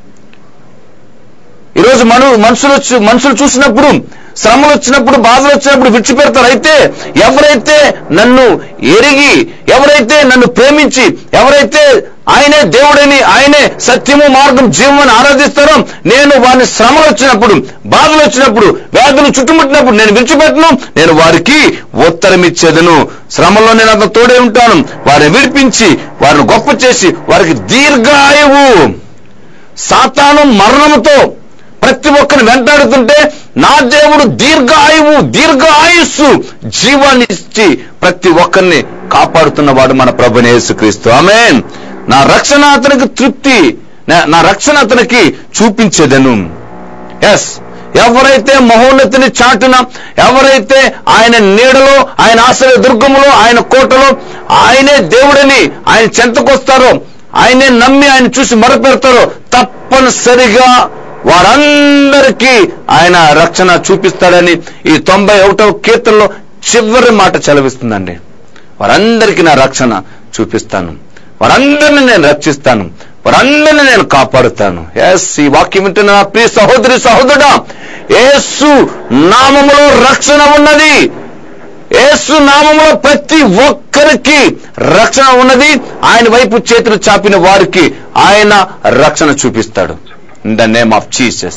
ఈరోజు మను మనుషులు వచ్చి మనుషులు చూసినప్పుడు శ్రమలు వచ్చినప్పుడు బాధలు వచ్చినప్పుడు విడిచిపెడతారు అయితే ఎవరైతే నన్ను ఎరిగి ఎవరైతే నన్ను ప్రేమించి ఎవరైతే ఆయనే దేవుడని ఆయనే సత్యము మార్గం జీవమని ఆరాధిస్తారో నేను వారిని శ్రమలు వచ్చినప్పుడు బాధలు వచ్చినప్పుడు వ్యాధులు చుట్టుముట్టినప్పుడు నేను విడిచిపెట్టను నేను వారికి ఉత్తరం ఇచ్చేదను శ్రమలో నేను అతను తోడే ఉంటాను వారిని విడిపించి వారిని గొప్ప చేసి వారికి దీర్ఘాయువు సాతాను మరణముతో ప్రతి ఒక్కరిని వెంటాడుతుంటే నా దేవుడు దీర్ఘ ఆయువు దీర్ఘ ఆయుస్సు జీవాన్ని ఇచ్చి ప్రతి ఒక్కరిని కాపాడుతున్నవాడు మన ప్రభుని యేసుక్రీస్తు ఆమేన్ నా రక్షణ అతనికి తృప్తి నా- నా రక్షణ అతనికి చూపించేదను ఎస్ ఎవరైతే మహోన్నతిని చాటున ఎవరైతే ఆయన నీడలో ఆయన ఆశ్రయ దుర్గములో ఆయన కోటలో ఆయనే దేవుడని ఆయన చెంతకొస్తారో ఆయనే నమ్మి ఆయన చూసి మొరపెడతారో తప్పనిసరిగా వారందరికీ ఆయన రక్షణ చూపిస్తాడని ఈ తొంభై ఒకటవ కీర్తనలో చివరి మాట చలవిస్తుందండి వారందరికీ నా రక్షణ చూపిస్తాను వారందరిని నేను రక్షిస్తాను వారందరిని నేను కాపాడుతాను ఎస్ ఈ వాక్యం వింటున్న నా ప్రియ సహోదరి సహోదరుడా యేసు నామములో రక్షణ ఉన్నది యేసు నామములో ప్రతి ఒక్కరికి రక్షణ ఉన్నది ఆయన వైపు చేతులు చాపిన వారికి ఆయన రక్షణ చూపిస్తాడు in the name of Jesus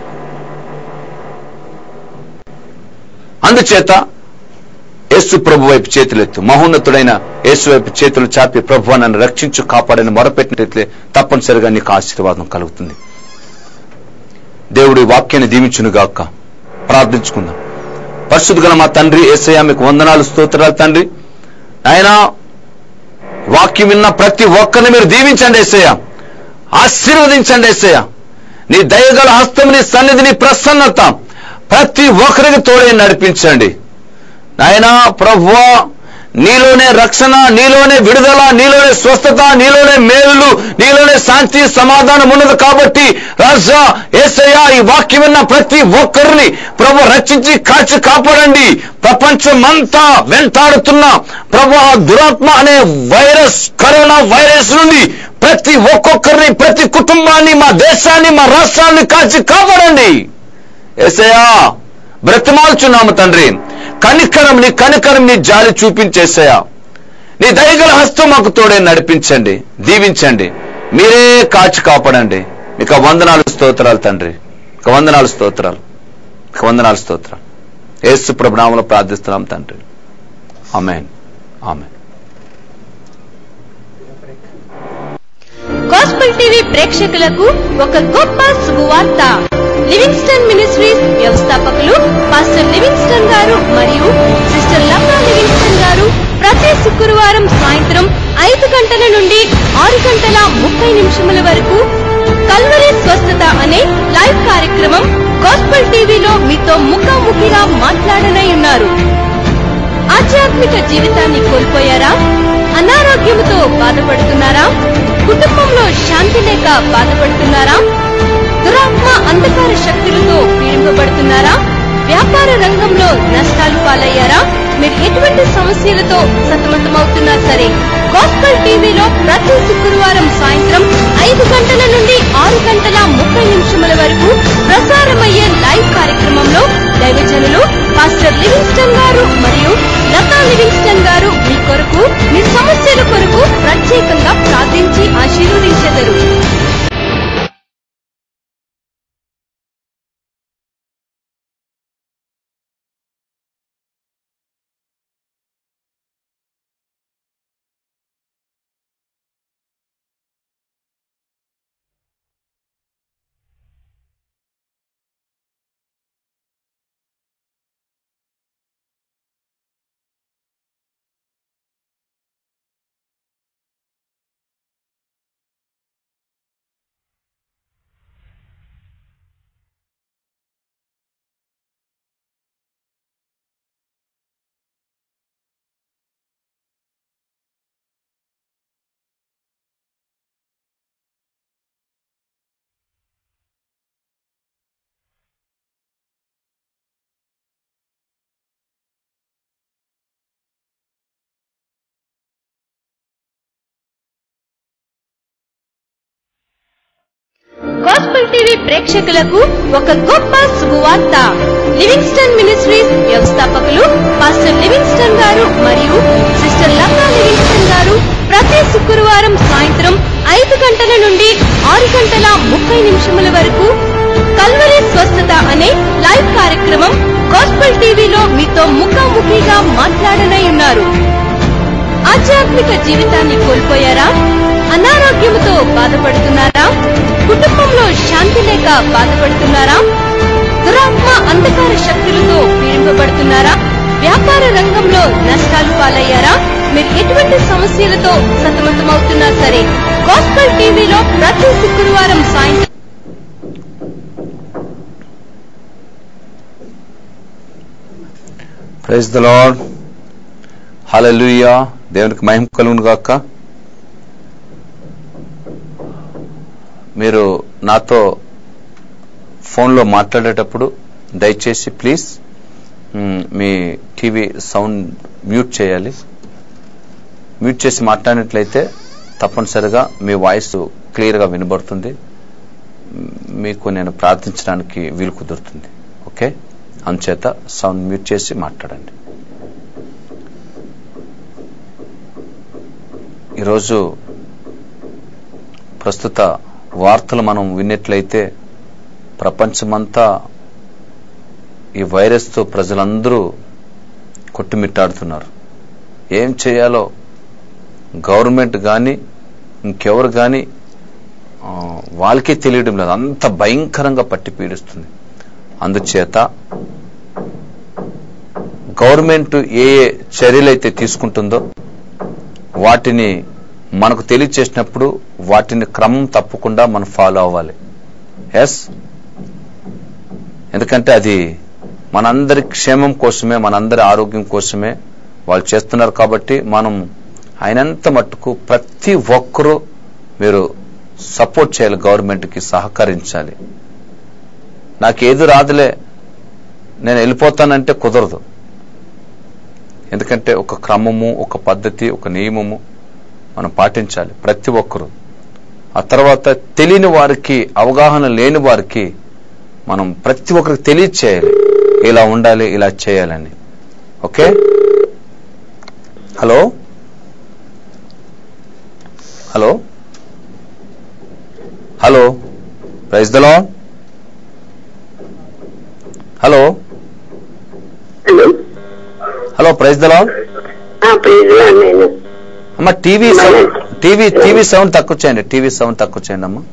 అందుచేత యేసు ప్రభు వైపు చేతులెత్తు మహోన్నతుడైన యేసు వైపు చేతులు చాపి ప్రభు నన్ను రక్షించు కాపాడని మొరపెట్టినట్లే తప్పనిసరిగా నీకు ఆశీర్వాదం కలుగుతుంది దేవుడి వాక్యాన్ని దీవించునుగాక ప్రార్థించుకుందాం పరిశుద్ధ గల మా తండ్రి ఏసయ్య మీకు వందనాలు స్తోత్రాలు తండ్రి ఆయన వాక్యం విన్న ప్రతి ఒక్కరిని మీరు దీవించండి ఏసయ్య ఆశీర్వదించండి ఏసయ్య నీ దయగల హస్తం నీ సన్నిధి నీ ప్రసన్నత ప్రతి ఒక్కరికి తోడే నడిపించండి నాయనా ప్రభువా నీలోనే రక్షణ నీలోనే విడుదల నీలోనే స్వస్థత నీలోనే మేలులు నీలోనే శాంతి సమాధానం ఉన్నది కాబట్టి రాజా ఏసయ్య ఈ వాక్యం విన్న ప్రతి ఒక్కరిని ప్రభు రక్షించి కాచి కాపాడండి ప్రపంచమంతా వెంటాడుతున్న ప్రభు ఆ దురాత్మ అనే వైరస్ కరోనా వైరస్ నుండి ప్రతి ఒక్కొక్కరిని ప్రతి కుటుంబాన్ని మా దేశాన్ని మా రాష్ట్రాన్ని కాచి కాపాడండి ఏసయ్యా బ్రతిమాల్చున్నాము తండ్రి కనికరం నీ కనికరం నీ జాలి చూపించేసయా నీ దయగల హస్తం మాకు తోడే నడిపించండి దీవించండి మీరే కాచి కాపాడండి మీకు ఆ వందనాలు స్తోత్రాలు తండ్రి ఇక వందనాలు స్తోత్రాలు ఇక వందనాలు స్తోత్రాలు యేసు ప్రభునామంలో ప్రార్థిస్తున్నాం తండ్రి ఆమెన్ ఆమెన్ గాస్పల్ టీవీ ప్రేక్షకులకు ఒక గొప్ప శుభవార్త లివింగ్స్టన్ మినిస్ట్రీస్ వ్యవస్థాపకులు పాస్టర్ లివింగ్స్టన్ గారు మరియు సిస్టర్ లతా లివింగ్స్టన్ గారు ప్రతి శుక్రవారం సాయంత్రం ఐదు గంటల నుండి ఆరు గంటల ముప్పై నిమిషముల వరకు కల్వరి స్వస్థత అనే లైవ్ కార్యక్రమం గాస్పల్ టీవీలో మీతో ముఖాముఖిగా మాట్లాడనై ఉన్నారు ఆధ్యాత్మిక జీవితాన్ని కోల్పోయారా అనారోగ్యముతో బాధపడుతున్నారా కుటుంబంలో శాంతి లేక బాధపడుతున్నారా దురాత్మ అంధకార శక్తులతో పీడింపబడుతున్నారా వ్యాపార రంగంలో నష్టాలు పాలయ్యారా మీరు ఎటువంటి సమస్యలతో సతమతమవుతున్నా సరే గాస్పల్ టీవీలో ప్రతి శుక్రవారం సాయంత్రం ఐదు గంటల నుండి ఆరు గంటల ముప్పై నిమిషముల వరకు ప్రసారమయ్యే లైవ్ కార్యక్రమంలో దైవజనులు పాస్టర్ లివింగ్స్టన్ గారు మరియు లతా లివింగ్స్టన్ గారు మీ కొరకు మీ సమస్యల కొరకు ప్రత్యేకంగా ప్రార్థించి ఆశీర్వదించెదరు గాస్పల్ టీవీ ప్రేక్షకులకు ఒక గొప్ప శుభవార్త లివింగ్స్టన్ మినిస్ట్రీస్ వ్యవస్థాపకులు పాస్టర్ లివింగ్స్టన్ గారు మరియు సిస్టర్ లతా లివింగ్స్టన్ గారు ప్రతి శుక్రవారం సాయంత్రం ఐదు గంటల నుండి ఆరు గంటల ముప్పై నిమిషముల వరకు కల్వరి స్వస్థత అనే లైవ్ కార్యక్రమం గాస్పల్ టీవీలో మీతో ముఖాముఖిగా మాట్లాడనై ఉన్నారు ఆధ్యాత్మిక జీవితాన్ని కోల్పోయారా అనారోగ్యముతో బాధపడుతున్నారా కుటుంబంలో శాంతి లేక బాధపడుతున్నారా దురాత్మ అంధకార శక్తులతో పీడింపబడుతున్నారా వ్యాపార రంగంలో నష్టాలు పాలయ్యారా మీరు ఎటువంటి సమస్యలతో సతమతమవుతున్నా సరే గాస్పల్ టీవీలో ప్రతి శుక్రవారం సాయంత్రం ప్రైజ్ ద లార్డ్ హల్లెలూయా దేవునికి మహిమ కలుగును గాక మీరు నాతో ఫోన్లో మాట్లాడేటప్పుడు దయచేసి ప్లీజ్ మ్, మీ టీవీ సౌండ్ మ్యూట్ చేయాలి మ్యూట్ చేసి మాట్లాడినట్లయితే తప్పనిసరిగా మీ వాయిస్ క్లియర్గా వినబడుతుంది మ్, మీకు నేను ప్రార్థించడానికి వీలు కుదురుతుంది ఓకే అందుచేత సౌండ్ మ్యూట్ చేసి మాట్లాడండి ఈరోజు ప్రస్తుత వార్తలు మనం విన్నట్లయితే ప్రపంచమంతా ఈ వైరస్తో ప్రజలందరూ కొట్టుమిట్టాడుతున్నారు ఏం చేయాలో గవర్నమెంట్ కానీ ఇంకెవరు కానీ ఆ, వాళ్ళకే తెలియడం లేదు అంత భయంకరంగా పట్టి పీడిస్తుంది అందుచేత గవర్నమెంట్ ఏ ఏ చర్యలైతే తీసుకుంటుందో వాటిని మనకు తెలియచేసినప్పుడు వాటిని క్రమం తప్పకుండా మనం ఫాలో అవ్వాలి ఎస్ ఎందుకంటే అది మనందరి క్షేమం కోసమే మనందరి ఆరోగ్యం కోసమే వాళ్ళు చేస్తున్నారు కాబట్టి మనం అయినంత మట్టుకు ప్రతి ఒక్కరూ మీరు సపోర్ట్ చేయాలి గవర్నమెంట్కి సహకరించాలి నాకు ఏది రాదులే నేను వెళ్ళిపోతానంటే కుదరదు ఎందుకంటే ఒక క్రమము ఒక పద్ధతి ఒక నియమము మనం పాటించాలి ప్రతి ఒక్కరూ ఆ తర్వాత తెలియని వారికి అవగాహన లేని వారికి మనం ప్రతి ఒక్కరికి తెలియచేయాలి ఇలా ఉండాలి ఇలా చేయాలని okay hello hello hello praise the lord hello hello hello praise the lord ఆ, ప్లీజ్ రా నేను అమ్మ TV sound TV TV sound తక్కువ చేయండి టీవీ సౌండ్ తక్కువ చేయండి అమ్మా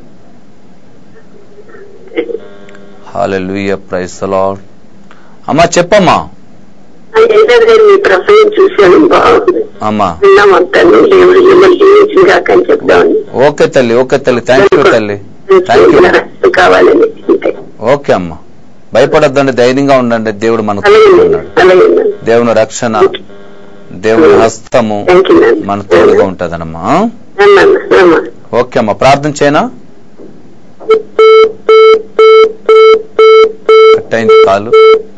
హాలెలూయా ప్రైజ్ ద లార్డ్ అమ్మా చెప్పమ్మా ఆ, ఏంటంటే నేను మీ ప్రసంగం చూశాను బాగుంది అమ్మా విన్నాం అంతాను దేవుడు మిమ్మల్ని జీవించిన కాక అని చెప్దామని ఓకే తల్లి ఓకే తల్లి థ్యాంక్ యూ తల్లి థ్యాంక్ యూ రక్షణ కావాలని అంతే ఓకే అమ్మా భయపడొద్దండి ధైర్యంగా ఉండండి దేవుడు మనకు అలాగే ఉన్నాడు అలాగే దేవుని రక్షణ దేవుని హస్తము థ్యాంక్ యూ మన తోడుగా ఉంటదనమ్మా నాన్న ఓకే అమ్మా ప్రార్థన చేయనా కట్ అయింది call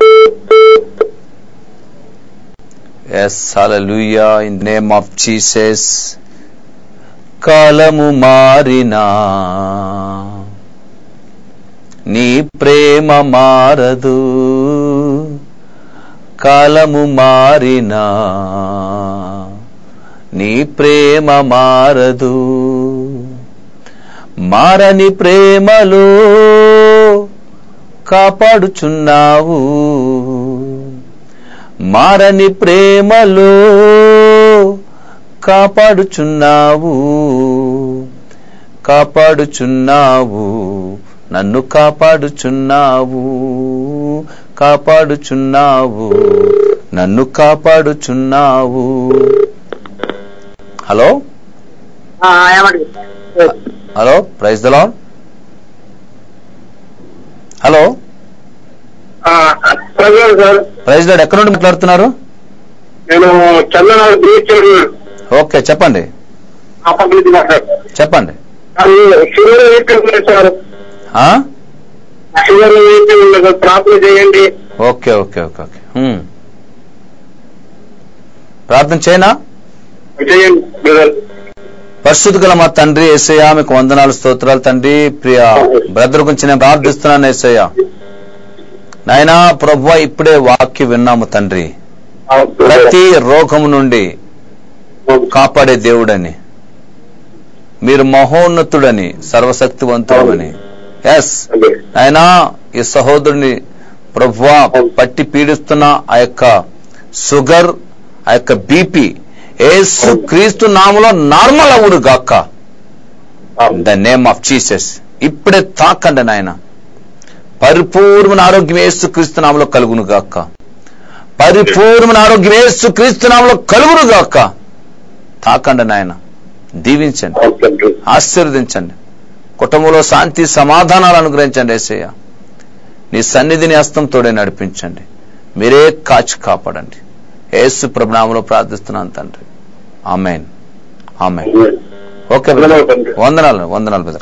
yes hallelujah in name of Jesus కాలము మారినా నీ ప్రేమ మారదు కాలము మారినా నీ ప్రేమ మారదు మారని ప్రేమలో కాపాడుచున్నావు మారని ప్రేమలో కాపాడుచున్నావు కాపాడుచున్నావు నన్ను కాపాడుచున్నావు కాపాడుచున్నావు నన్ను కాపాడుచున్నావు హలో ఏమండి hello praise the lord hello ప్రజలు సార్ ప్రైజ్ లాడ్ ఎక్కడ నుండి మాట్లాడుతున్నారు నేను చంద్రనాథ్ బీచ్ ఓకే చెప్పండి ఆ పక్క నుంచి మాట్లాడు చెప్పండి అది షుగర్ వెయిట్ ఉంది సార్ ఆ? షుగర్ వెయిట్ ఉంది ప్రార్థన చేయండి ఓకే ఓకే ఓకే ఓకే హ్మ్. ప్రార్థన చేయనా చేయండి బ్రదర్ పరిశుద్ధ గల మా తండ్రి ఏసయ్య మీకు వందనాలు స్తోత్రాలు తండ్రి ప్రియ బ్రదర్ గురించి నేను ప్రార్థిస్తున్నాను ఏసయ్య నాయనా ప్రభు ఇప్పుడే వాక్యం విన్నాము తండ్రి ప్రతి రోగము నుండి కాపాడే దేవుడని మీరు మహోన్నతుడని సర్వశక్తివంతుడని ఎస్ అయినా ఈ సహోదరుని ప్రభువా పట్టి పీడిస్తున్న ఆ యొక్క షుగర్ ఆ యొక్క బీపీ ఏసు క్రీస్తు నామలో నార్మల్ అవును గాక ద నేమ్ ఆఫ్ జీసస్ ఇప్పుడే తాకండి నాయన పరిపూర్ణ ఆరోగ్యం ఏసు క్రీస్తు నామలో కలుగును గాక పరిపూర్ణ ఆరోగ్యం ఏసు క్రీస్తు నామలో కలుగును గాక తాకండి నాయన దీవించండి ఆశీర్వదించండి కుటుంబంలో శాంతి సమాధానాలు అనుగ్రహించండి ఏసయ్య నీ సన్నిధిని హస్తంతోడే నడిపించండి మీరే కాచి కాపాడండి యేసు ప్రభునామంలో ప్రార్థిస్తున్నాను తండ్రి ఆమెన్ ఆమెన్ ఓకే బ్రదర్ వందనాలు వందనాలు బ్రదర్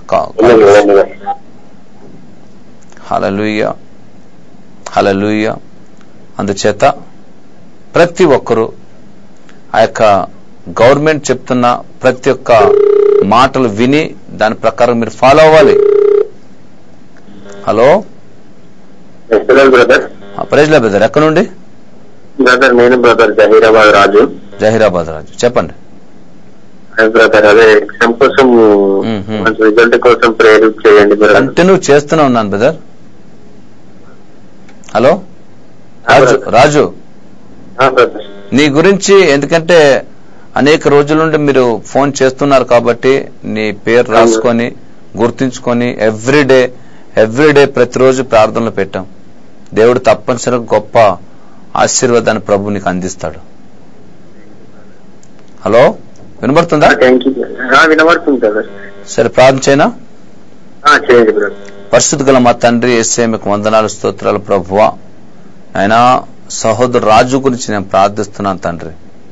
హలలుయ హలలుయ అందుచేత ప్రతి ఒక్కరూ ఆ యొక్క గవర్నమెంట్ చెప్తున్న ప్రతి ఒక్క మాటలు విని దాని ప్రకారం మీరు ఫాలో అవ్వాలి హలో బ్రదర్ ప్రైజ్లా బ్రదర్ ఎక్కడ నుండి బ్రదర్ నేను బ్రదర్ జహీరాబాద్ రాజు జహీరాబాద్ రాజు చెప్పండి బ్రదర్ అదే ఎగ్జామ్ కోసం మ్మ్. మంచి రిజల్ట్ కోసం ప్రేయర్ చేయండి బ్రదర్ కంటిన్యూ చేస్తూనే ఉన్నాను brother hello Raju Raju brother నీ గురించి ఎందుకంటే అనేక రోజుల నుండి మీరు ఫోన్ చేస్తున్నారు కాబట్టి నీ పేరు రాసుకొని గుర్తుంచుకొని ఎవ్రీడే ఎవ్రీడే ప్రతిరోజు ప్రార్థనలు పెట్టాం దేవుడు తప్పనిసరిగా గొప్ప ఆశీర్వాదాన్ని ప్రభు నీకు అందిస్తాడు హలో వినబడుతుందా థ్యాంక్ యూ వినబడుతుంది బ్రదర్ సరే ప్రార్థన చేయనా చేయండి బ్రదర్ పరిశుద్ధ గల మా తండ్రి ఏసే మీకు వందనాలు స్తోత్రాలు ప్రభువా ఆయన సహోదరు రాజు గురించి నేను ప్రార్థిస్తున్నాను తండ్రి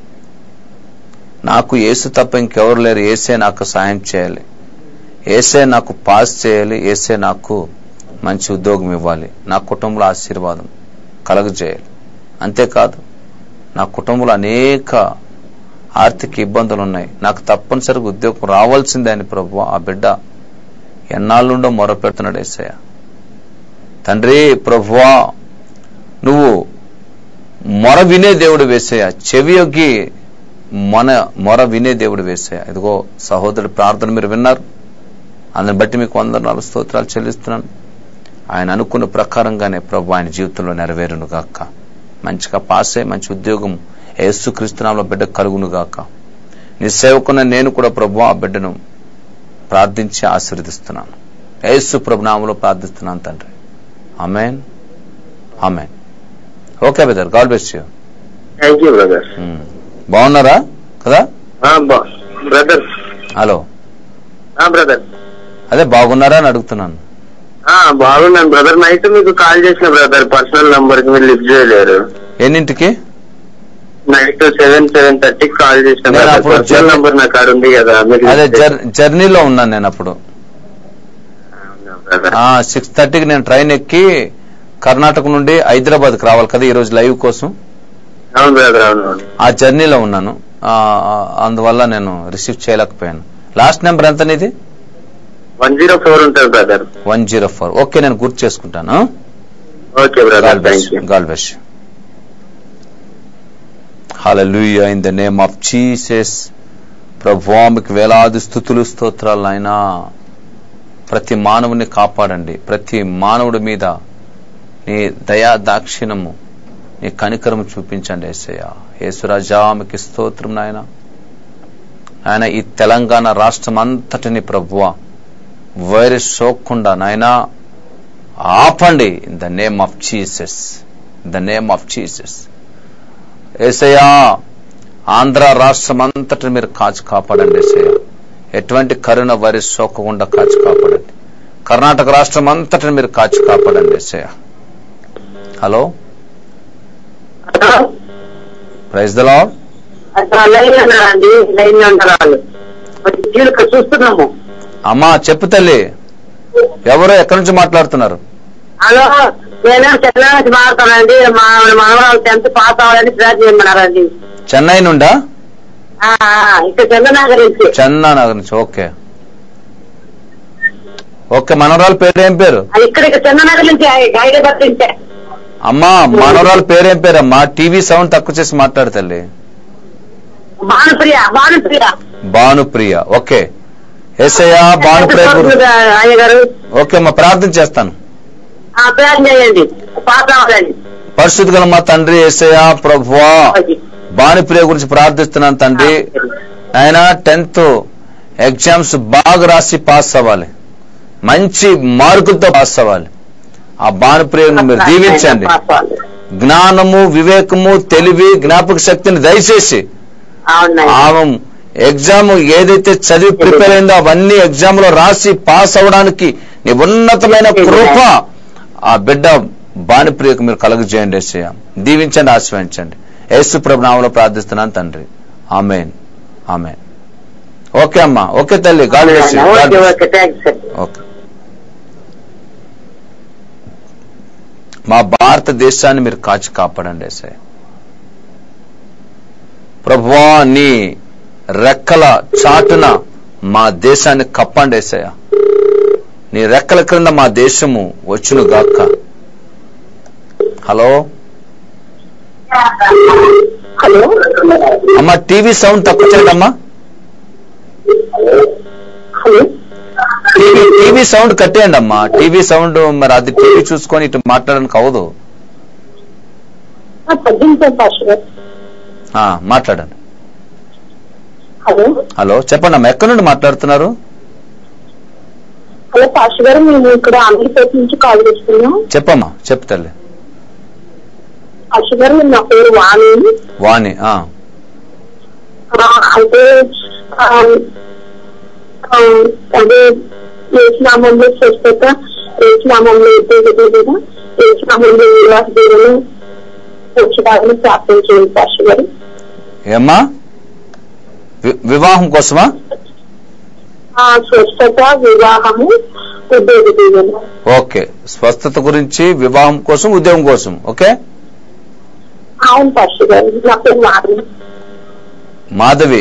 నాకు ఏసు తప్ప ఇంకెవరు లేరు ఏసే నాకు సాయం చేయాలి ఏసే నాకు పాస్ చేయాలి ఏసే నాకు మంచి ఉద్యోగం ఇవ్వాలి నా కుటుంబంలో ఆశీర్వాదం కలగజేయాలి అంతేకాదు నా కుటుంబంలో అనేక ఆర్థిక ఇబ్బందులు ఉన్నాయి నాకు తప్పనిసరిగా ఉద్యోగం రావాల్సిందే అని ప్రభు ఆ బిడ్డ ఎన్నాళ్ళుండో మొరపెడుతున్నాడు ఏసయ్య తండ్రి ప్రభువా నువ్వు మొర వినే దేవుడు వేసయ్య చెవి యొగ్గి మన మొర వినే దేవుడు వేసయ్య ఇదిగో సహోదరుడి ప్రార్థన మీరు విన్నారు అందుని బట్టి మీకు వందనాలు స్తోత్రాలు చెల్లిస్తున్నాను ఆయన అనుకున్న ప్రకారంగానే ప్రభు ఆయన జీవితంలో నెరవేరును గాక మంచిగా పాస్ అయ్యి మంచి ఉద్యోగం యేసుక్రీస్తునామలో బిడ్డ కలుగును గాక నీ సేవకున్న నేను కూడా ప్రభు ఆ బిడ్డను ప్రార్థించి ఆశీర్వదిస్తున్నాను యేసు ప్రభునామంలో ప్రార్థిస్తున్నాను తండ్రి amen amen okay brother God బెస్ట్ యూ థ్యాంక్ యూ బ్రదర్ బాగున్నారా కదా బ్రదర్ హలో బ్రదర్ అదే బాగున్నారా అని అడుగుతున్నాను బాగున్నాను బ్రదర్ నైట్ మీకు కాల్ చేసిన బ్రదర్ పర్సనల్ నంబర్ కి మీరు లిఫ్ట్ చేయలేరు ఎన్నింటికి నైట్ సెవెన్ సెవెన్ థర్టీకి కాల్ చేసిన నేను brother. అప్పుడు పర్సనల్ జర్నీ- నంబర్ నా కాడ ఉంది కదా మీరు అదే ఇస్తే- జర్ జర్నీలో ఉన్నాను నేను అప్పుడు అవునా brother? సిక్స్ థర్టీకి నేను ట్రైన్ ఎక్కి కర్ణాటక నుండి హైదరాబాద్కి రావాలి కదా ఈ రోజు లైవ్ కోసం అవును బ్రదర్ అవును అవును ఆ జర్నీలో ఉన్నాను ఆ, ఆ, అందువల్ల నేను రిసీవ్ చేయలేకపోయాను లాస్ట్ నెంబర్ ఎంత నీది వన్ జీరో ఫోర్ ఉంటుంది brother one zero four okay నేను గుర్తు చేసుకుంటాను okay brother thank you God bless hallelujah in the name of Jesus ప్రభువామికి వేలాది స్థుతులు స్తోత్రాలు ఆయన ప్రతి మానవుని కాపాడండి ప్రతి మానవుడి మీద నీ దయా దాక్షిణము నీ కనికరము చూపించండి ఏసయ్య యేసురాజామికి స్తోత్రం నాయన ఆయన ఈ తెలంగాణ రాష్ట్రం అంతటిని ప్రభువ వైరస్ సోకకుండా నాయనా ఆపండి in the name of Jesus the name of Jesus ఏసయ్యా ఆంధ్ర రాష్ట్రం అంతటిని మీరు కాచి కాపాడండి ఏసయ్య ఎటువంటి కరోనా వైరస్ సోకకుండా కాచి కాపాడండి కర్ణాటక రాష్ట్రం అంతటిని మీరు కాచి కాపాడండి ఏసయ్య hello praise the lord line ఉన్నారండి లైన్ లో ఉంటారు వాళ్ళు మరి జీవిక చూస్తున్నాము అమ్మా చెప్పు తల్లి ఎవరు ఎక్కడి నుంచి మాట్లాడుతున్నారు హలో నేను చెన్నై నుంచి మాట్లాడుతానండి మా మనవరాలు టెన్త్ పాస్ అవ్వాలని ప్రయత్నం చేయమన్నారండి చెన్నై నుండా ఆ, ఆ, ఇక్కడ చంద్రనగర్ నుంచి చందానగర్ నుంచి ఓకే ఓకే మనవరాలు పేరు ఏం పేరు ఆ, ఇక్కడ ఇక్కడ చంద్రనగర్ నుంచి హైదరాబాద్ నుంచే అమ్మా మనవరాలు పేరేం పేరమ్మా టీవీ సౌండ్ తక్కువ చేసి మాట్లాడు తల్లి భానుప్రియ భానుప్రియ భానుప్రియ ఓకే ఎస్ఐయా భానుప్రియ గురు అయ్య గారు ఓకే అమ్మా ప్రార్థన చేస్తాను ఆ, ప్రయత్నం చేయండి పాస్ అవ్వాలండి పరిశుద్ధ గల మా తండ్రి ఎస్ఐయా ప్రభువా భానుప్రియ గురించి ప్రార్థిస్తున్నాను తండ్రి ఆయన టెన్త్ ఎగ్జామ్స్ బాగా రాసి పాస్ అవ్వాలి మంచి మార్కులతో పాస్ అవ్వాలి ఆ భానుప్రియను మీరు దీవించండి పాస్ అవ్వాలి. జ్ఞానము వివేకము తెలివి జ్ఞాపక శక్తిని దయచేసి అవునండి ఆమె ఎగ్జామ్ ఏదైతే చదివి ప్రిపేర్ అయిందో అవన్నీ ఎగ్జామ్ లో రాసి పాస్ అవ్వడానికి నీ ఉన్నతమైన కృప ఆ బిడ్డ బాణిప్రియకు మీరు కలుగజేయండి ఏసయ్య దీవించండి ఆశ్రయించండి యేసు ప్రభు నామలో ప్రార్థిస్తున్నాను తండ్రి ఆమెన్ ఆమెన్ ఓకే అమ్మా ఓకే తల్లి God bless you. God okay bless you. Okay thanks sir okay మా భారతదేశాన్ని మీరు కాచి కాపాడండి ఎస్ఐ ప్రభువా నీ రెక్కల చాటున మా దేశాన్ని కప్పండి ఏసయ్య నీ రెక్కల క్రింద మా దేశము వచ్చును గాక హలో హలో అమ్మ టీవీ సౌండ్ తక్కువ చేయండి అమ్మా హలో టీవీ టీవీ సౌండ్ కట్టేయండి అమ్మా టీవీ సౌండ్ మరి అది టీవీ చూసుకొని ఇటు మాట్లాడడానికి అవదు పద్దెనిమిది పాస్టర్ గారు ఆ, మాట్లాడండి హలో హలో చెప్పండి అమ్మా ఎక్కడి నుండి మాట్లాడుతున్నారు హలో పాస్టర్ గారు మేము ఇక్కడ ఆంధ్రప్రదేశ్ నుంచి కాల్ చేస్తున్నాం చెప్పమ్మా చెప్పు తల్లి పాస్టర్ గారు నా పేరు వాణి వాణి ఆ, ఆ, అయితే ఆ, ఆ, అదే ఏసునామంలో స్వస్థత ఏసునామంలో ఉద్యోగ లేదా ఏసునామంలో నివాస దేవులు వచ్చేదాన్ని ప్రార్థన చేయండి పాస్టర్ గారు ఏమ్మా వి- వివాహం కోసమా ఆ స్వస్థత వివాహము ఉద్యోగ దీవెన ఓకే స్వస్థత గురించి వివాహం కోసం ఉద్యోగం కోసం ఓకే అవును పాస్టర్ గారు నా పేరు వాణి మాధవి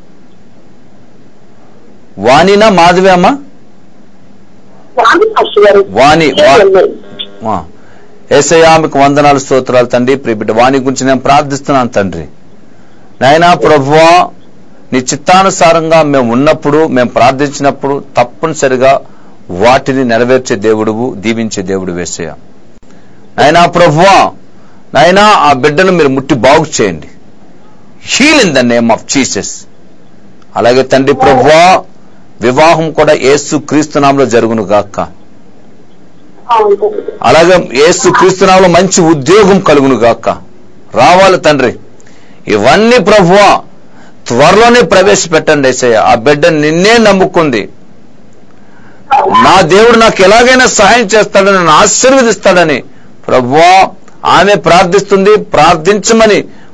వాణినా మాధవి అమ్మా వాణి పాస్టర్ గారు వాణి వా- చేయండి. ఆ. యేసయ్యా మీకు వందనాలు స్తోత్రాలు తండ్రి ప్రియబిడ్డ వాణి గురించి నేను ప్రార్థిస్తున్నాను తండ్రి నాయనా ప్రభువా నీ చిత్తానుసారంగా మేము ఉన్నప్పుడు మేము ప్రార్థించినప్పుడు తప్పనిసరిగా వాటిని నెరవేర్చే దేవుడువు దీవించే దేవుడు వేసయ్య నాయనా ప్రభువా నాయనా ఆ బిడ్డను మీరు ముట్టి బాగు చేయండి heal in the name of Jesus అలాగే తండ్రి ప్రభువా వివాహం కూడా యేసు క్రీస్తునామంలో జరుగును గాక అవును తండ్రి. అలాగే యేసు క్రీస్తునామంలో మంచి ఉద్యోగం కలుగును గాక రావాలి తండ్రి ఇవన్నీ ప్రభువా త్వరలోనే ప్రవేశపెట్టండి ఏసయ్య ఆ బిడ్డ నిన్నే నమ్ముకుంది నా దేవుడు నాకు ఎలాగైనా సహాయం చేస్తాడని నన్ను ఆశీర్వదిస్తాడని ప్రభువా ఆమె ప్రార్థిస్తుంది ప్రార్థించమని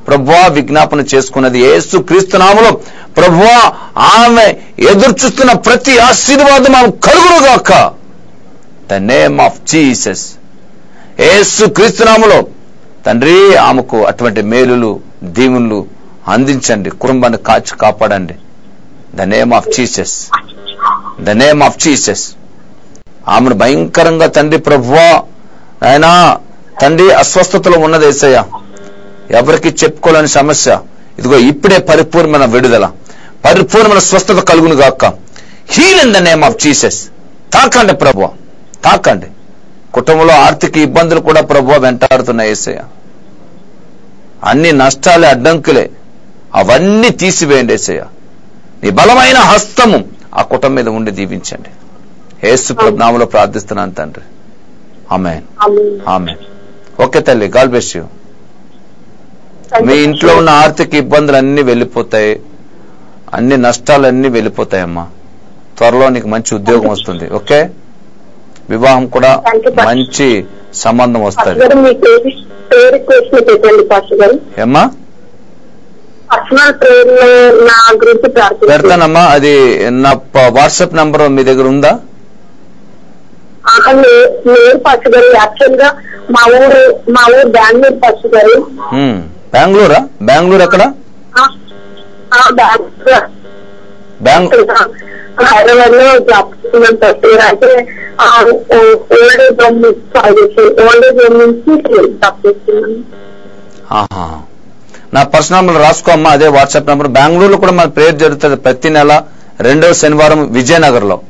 ప్రభువా విజ్ఞాపన చేసుకున్నది యేసు క్రీస్తు నామములో ప్రభువా ఆమె ఎదురు చూస్తున్న ప్రతి ఆశీర్వాదం ఆమె కలుగునుగాక ద నేమ్ ఆఫ్ జీసస్ యేసు క్రీస్తునామలో తండ్రి ఆమెకు అటువంటి మేలులు దీవులు అందించండి కుటుంబాన్ని కాచి కాపాడండి the name of Jesus the name of Jesus ఆమెను భయంకరంగా తండ్రి ప్రభువా ఆయన తండ్రి అస్వస్థతలో ఉన్నది ఏసయ్య ఎవరికి చెప్పుకోలేని సమస్య ఇదిగో ఇప్పుడే పరిపూర్ణమైన విడుదల పరిపూర్ణమైన స్వస్థత కలుగును గాక heal in the name of Jesus తాకండి ప్రభు తాకండి కుటుంబంలో ఆర్థిక ఇబ్బందులు కూడా ప్రభు వెంటాడుతున్నాయి ఏసయ్య అన్ని నష్టాలే అడ్డంకులే అవన్నీ తీసివేయండి ఏసయ్య నీ బలమైన హస్తము ఆ కుటుంబం మీద ఉండి దీవించండి యేసు ప్రభు నామములో ప్రార్థిస్తున్నాను తండ్రి ఆమె ఆమె ఓకే తల్లి గాల్ బెస్ యూ మీ ఇంట్లో ఉన్న ఆర్థిక ఇబ్బందులు అన్ని వెళ్ళిపోతాయి అన్ని నష్టాలన్నీ వెళ్ళిపోతాయమ్మా త్వరలో నీకు మంచి ఉద్యోగం వస్తుంది ఓకే వివాహం కూడా Thank you, Pastor. మంచి సంబంధం వస్తుంది గారు మీ పేరు పేరు క్వశ్చన్ పెట్టండి పాస్టర్ గారు ఏమ్మా పర్సనల్ ప్రేయర్ లో నా గురించి ప్రార్థించండి పెడతానమ్మా అది నా వాట్సాప్ నంబర్ మీ దగ్గర ఉందా ఆహా, నే- నేను పాస్టర్ గారు యాక్చువల్ గా మా ఊరు మా ఊరు బెంగళూరు పాస్టర్ గారు హ్మ్. బెంగళూరా బెంగళూరు ఎక్కడ ఆ, ఆ, బెంగళూరు బెంగ హైదరాబాద్ లో జాబ్ చేస్తున్నాను పాస్టర్ గారు అయితే ఓల్డ్ ఏజ్ హోమ్ నుంచి కాల్ చేసి ఓల్డ్ ఏజ్ హోమ్ నుంచి జాబ్ చేస్తున్నాను ఆహా. నా పర్సనల్ నంబర్ రాసుకో అమ్మా అదే వాట్సాప్ నంబర్ బెంగళూరులో కూడా మన ప్రేయర్ జరుగుతుంది ప్రతి నెల రెండవ శనివారం విజయనగర్ లో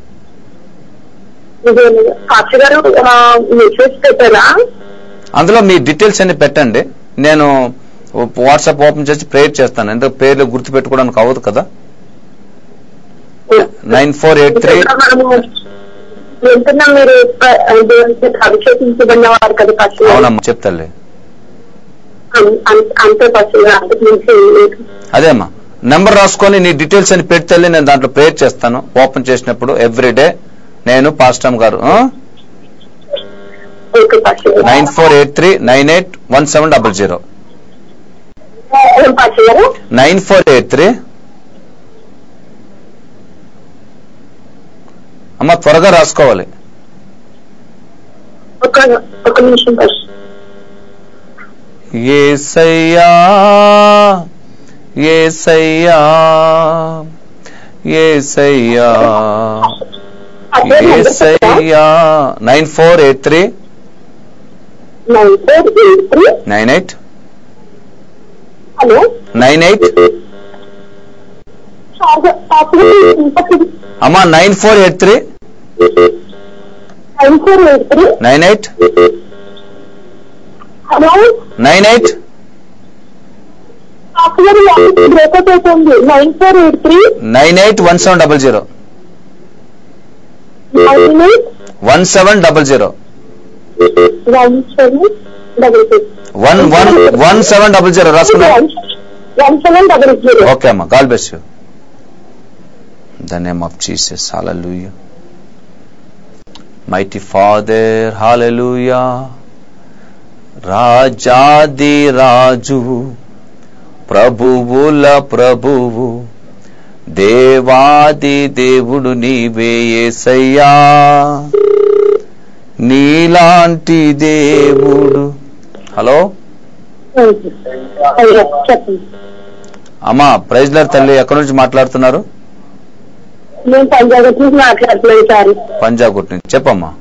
విజయనగరం. పాస్టర్ గారు మెసేజ్ పెట్టారా అందులో మీ డీటెయిల్స్ అన్ని పెట్టండి నేను వాట్సాప్ ఓపెన్ చేసి ప్రేయర్ చేస్తాను ఎందుకంటే పేర్లు గుర్తు పెట్టుకోవడానికి అవ్వదు కదా నైన్ ఫోర్ ఎయిట్ త్రీ ఇక్కడ మనము వింటున్నా మీరు ప్ర- దేవుని చేత అభిషేకించబడిన వారు కదా పాస్టర్ గారు. అవునమ్మా చెప్తాలే అం- అం- అంతే పాస్టర్ గారు అంతకు మించి ఏం లేదు. అదే అమ్మా నెంబర్ రాసుకొని నీ డీటెయిల్స్ అని పెడితే నేను దాంట్లో ప్రేయర్ చేస్తాను ఓపెన్ చేసినప్పుడు ఎవ్రీ డే నేను పాస్టమ్ గారు ఓకే పాస్టర్ గారు. Nine four eight three nine eight one seven double zero ఏం పాస్టర్ గారు నైన్ ఫోర్ ఎయిట్ త్రీ అమ్మ త్వరగా రాసుకోవాలి ఒక ఒక నిమిషం పాస్టర్ ఏసయ్యా ఏసయ్యా ఏసయ్యా అదే నెంబర్ చెప్తా. ఏసయ్యా nine four eight three nine four eight three nine eight hello nine eight pastor గారు ఇంకా అమ్మా nine four eight three nine four eight three nine eight hello nine eight pastor గారు బ్రేకప్ అయిపోయింది nine four eight three nine eight one seven double zero nine eight one seven double zero one seven double six one one one seven double zero రాసుకున్నా one seven double zero okay అమ్మా God bless you the name of Jesus hallelujah mighty father hallelujah రాజాది రాజు ప్రభువుల ప్రభువు దేవాది దేవుడు నీవే యేసయ్యా నీలాంటి దేవుడు హలో అయ్యో చెప్పండి అమ్మా ప్రైజ్లర్ తల్లి ఎక్కడి నుంచి మాట్లాడుతున్నారు నేను పంజాబ్ నుంచి మాట్లాడుతున్నాను సార్ పంజాబ్ గుట్ నుంచి చెప్పమ్మా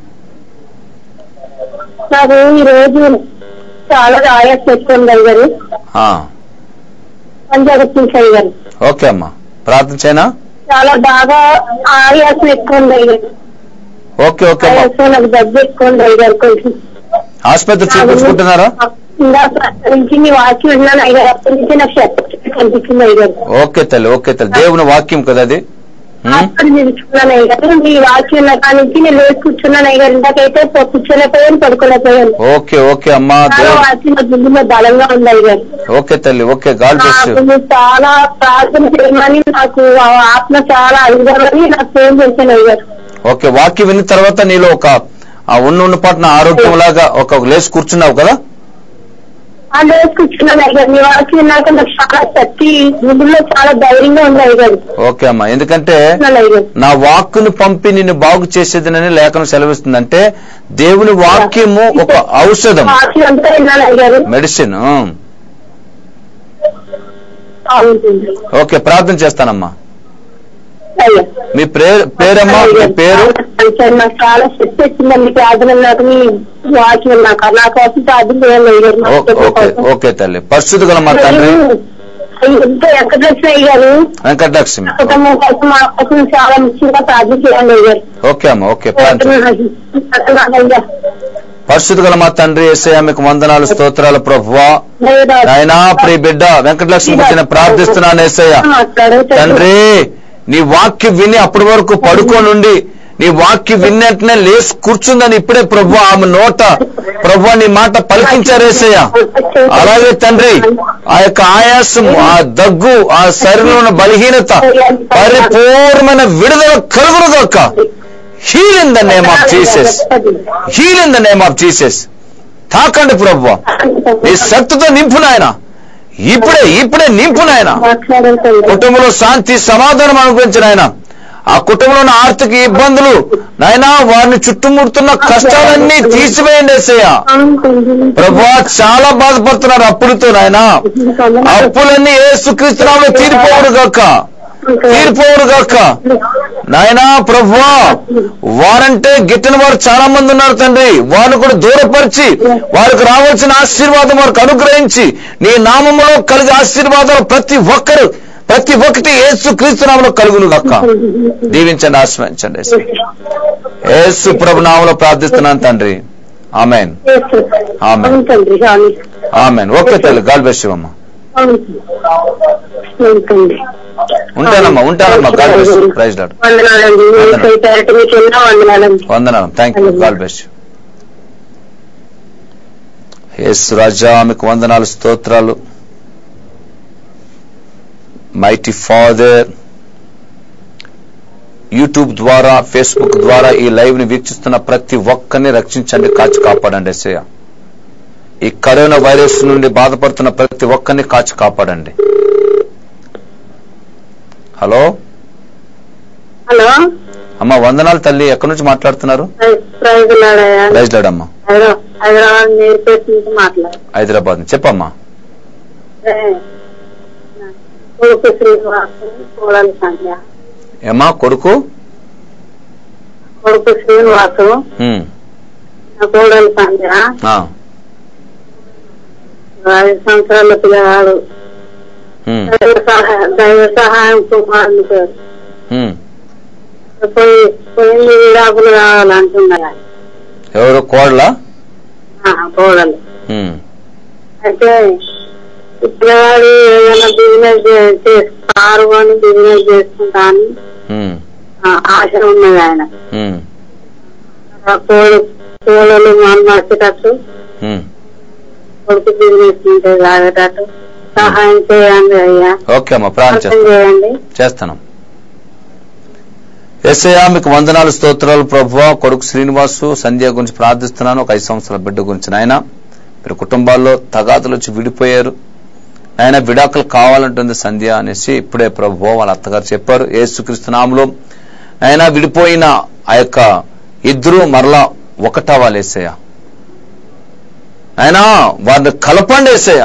నాకు ఈ రోజు చాలా ఆయాసం ఎక్కువ గారు ఆ, పంజాబ్ నుంచి అయ్యారు ఓకే అమ్మా ప్రార్థన చేయనా చాలా బాగా ఆయాసం ఎక్కువ ఉంది అయ్యారు ఓకే ఓకే అమ్మా ఆయాసం నాకు దగ్గర ఎక్కువ ఉంది అయ్యారు కొంచెం ఆసుపత్రి చూపించుకుంటున్నారా ఇందాక నుంచి మీ వాక్యం విన్నాను అయ్యారు అప్పటి నుంచి నాకు శక్తి కనిపించింది అయ్యారు ఓకే తల్లి ఓకే తల్లి దేవుని వాక్యం కదా అది ఉమ్, అప్పుడు నిలుచుకున్నాను అయ్యారు మీ వాక్యం విన్న కాడ నుంచి నేను లేచి కూర్చున్నాను అయ్యారు ఇందాకైతే కూర్చోలేకపోయాను పడుకోలేకపోయాను ఓకే ఓకే అమ్మా చాలా దేవుడు వాక్యం నా గుండెలో బలంగా ఉంది అయ్యారు ఓకే తల్లి ఓకే గాడ్ బ్లెస్ యూ నాకు మీరు చాలా ప్రార్థన చేయమని నాకు ఆ ఆత్మ చాలా అడుగుదామని నాకు ఫోన్ చేశాను అయ్యారు ఓకే వాక్యం విన్న తర్వాత నీలో ఒక ఆ ఉన్న ఉన్న పాటున ఆరోగ్యం లాగా ఒక లేచి కూర్చున్నావు కదా అది కూర్చున్నాను అయ్యారు మీ వాక్యం నాకు నాకు చాలా శక్తి గుండెల్లో చాలా ధైర్యంగా ఉంది అయ్యారు ఓకే అమ్మా ఎందుకంటే అయ్యారు నా వాక్కును పంపి నిన్ను బాగు చేసేదనని లేఖనం సెలవిస్తుంది అంటే దేవుని వాక్యము ఒక ఔషధం వాక్యం అంతా విన్నాను అయ్యారు మెడిసిన్ అవుతుంది ఓకే ప్రార్థన చేస్తానమ్మా అయ్యా మీ పేరు పేరమ్మా మీ పేరు సార్ నాకు చాలా శక్తి వచ్చిందండి ప్రార్థన నాకు మీ వాక్యం నాకు నా కోసం ప్రార్థన చేయాలి అయ్యారు నా ఓ- కుటుంబం ఓకే కోసం. ఓకే తల్లి పరిశుద్ధ గల మా తండ్రి అయ్యో, ఎంత వెంకటలక్ష్మి అయ్యారు వెంకటలక్ష్మి కుటుంబం కోసం మా కోసం చాలా ముఖ్యంగా ప్రార్థన చేయండి అయ్యారు ఓకే అమ్మా ఓకే ప్రార్థన అయ్యా పరిశుద్ధ గల మా తండ్రి ఏసయ్య మీకు వందనాలు స్తోత్రాలు ప్రభువా నాయనా ప్రియ బిడ్డ వెంకటలక్ష్మి గురించి ప్రార్థిస్తున్నాను ఏసయ్య తండ్రి నీ వాక్యం విని అప్పటి వరకు పడుకోనుండి నీ వాక్యం విన్నట్టునే లేచి కూర్చుందని ఇప్పుడే ప్రభు ఆమె నోట ప్రభు నీ మాట పలికించారేసయ్య అలాగే తండ్రి ఆ యొక్క ఆయాసం ఆ దగ్గు ఆ శరీరంలో ఉన్న బలహీనత పరిపూర్ణమైన విడుదల కలుగును దొక్క heal in the name of Jesus heal in the name of Jesus తాకండి ప్రభు నీ శక్తితో నింపు నాయన ఇప్పుడే ఇప్పుడే నింపు నాయన కుటుంబంలో శాంతి సమాధానం అనుగ్రహించిన ఆయన ఆ కుటుంబంలో ఉన్న ఆర్థిక ఇబ్బందులు నాయనా వారిని చుట్టుముడుతున్న కష్టాలన్నీ తీసివేయండి ఏసయ్య ప్రభు చాలా బాధపడుతున్నారు అప్పులతో నాయనా అప్పులన్నీ ఏసుక్రీస్తునామలో తీరిపోవుడు గాక తీరిపోవుడు గాక నాయనా ప్రభువా వారంటే గిట్టిన వారు చాలా మంది ఉన్నారు తండ్రి వారిని కూడా దూరపరిచి వారికి రావాల్సిన ఆశీర్వాదం వారికి అనుగ్రహించి నీ నామములో కలిగే ఆశీర్వాదాలు ప్రతి ఒక్కరు ప్రతి ఒక్కటి యేసు క్రీస్తు నామంలో కలుగును గాక దీవించండి ఆశ్రయించండి యేసు ప్రభు నామంలో ప్రార్థిస్తున్నాను తండ్రి ఆమెన్ ఆమెన్. అవును తండ్రి అవును ఆమెన్ ఓకే తల్లి గాల్ బెస్సివమ్మ అవును అవును తండ్రి ఉంటానమ్మా ఉంటానమ్మా గాల్ బెస్ ప్రైజ్ లాడ్ వందనాలండి మీకు పేరట మీకు ఎన్నో వందనాలండి వందనాలు థ్యాంక్ యూ గాడ్ బెస్ యేసు రాజా మీకు వందనాలు స్తోత్రాలు మైటీ ఫాదర్ యూట్యూబ్ ద్వారా ఫేస్బుక్ ద్వారా ఈ లైవ్ ని వీక్షిస్తున్న ప్రతి ఒక్కరిని రక్షించండి కాచి కాపాడండి ఎస్ఐ ఈ కరోనా వైరస్ నుండి బాధపడుతున్న ప్రతి ఒక్కరిని కాచి కాపాడండి హలో హలో అమ్మ వందనాలు తల్లి ఎక్కడి నుంచి మాట్లాడుతున్నారు ప్రైజ్ లాడయ్యా ప్రైజ్ లాడ్ అమ్మా హైదరాబాద్ హైదరాబాద్ నేర్పేట నుంచి మాట్లాడు హైదరాబాద్ నుంచి చెప్పమ్మా కొడుకు శ్రీనివాసు కోడలి సంధ్య ఏమ్మా కొడుకు కొడుకు శ్రీనివాసు హ్మ్. నా కోడలి సంధ్య ఆ. ఐదు సంవత్సరాల పిల్లగాడు హ్మ్. దైవ సహాయం దైవ సహాయం కుమారుని పేరు హ్మ్. పోయి పోయింది విడాకులు కావాలంటున్నారు ఎవరు కోడలా కోడలు హ్మ్. అయితే పిల్లవాడు ఏదైనా బిజినెస్ చేసి కారు కొని బిజినెస్ చేసుకుంటా అని హ్మ్. ఆ, ఆశ ఉన్నది ఆయన హ్మ్. ఆ కోడు కోడలు మనం వచ్చేటట్టు హ్మ్. కొడుకు బిజినెస్ ఉంటే తాగేటట్టు సహాయం చేయండి అయ్యా ఓకే అమ్మా ప్రార్థన అర్థం చేస్తాను చేయండి చేస్తాను ఎస్ఐయా మీకు వందనాలు స్తోత్రాలు ప్రభు కొడుకు శ్రీనివాసు సంధ్య గురించి ప్రార్థిస్తున్నాను ఒక ఐదు సంవత్సరాల బిడ్డ గురించి నాయన మీరు కుటుంబాల్లో తగాదులు వచ్చి విడిపోయారు ఆయన విడాకులు కావాలంటుంది సంధ్య అనేసి ఇప్పుడే ప్రభు వాళ్ళ అత్తగారు చెప్పారు ఏసుక్రీస్తు నామలో ఆయన విడిపోయిన ఆ యొక్క ఇద్దరు మరలా ఒకటవ్వాలి ఏసయ్య ఆయన వారిని కలపండి ఏసయ్య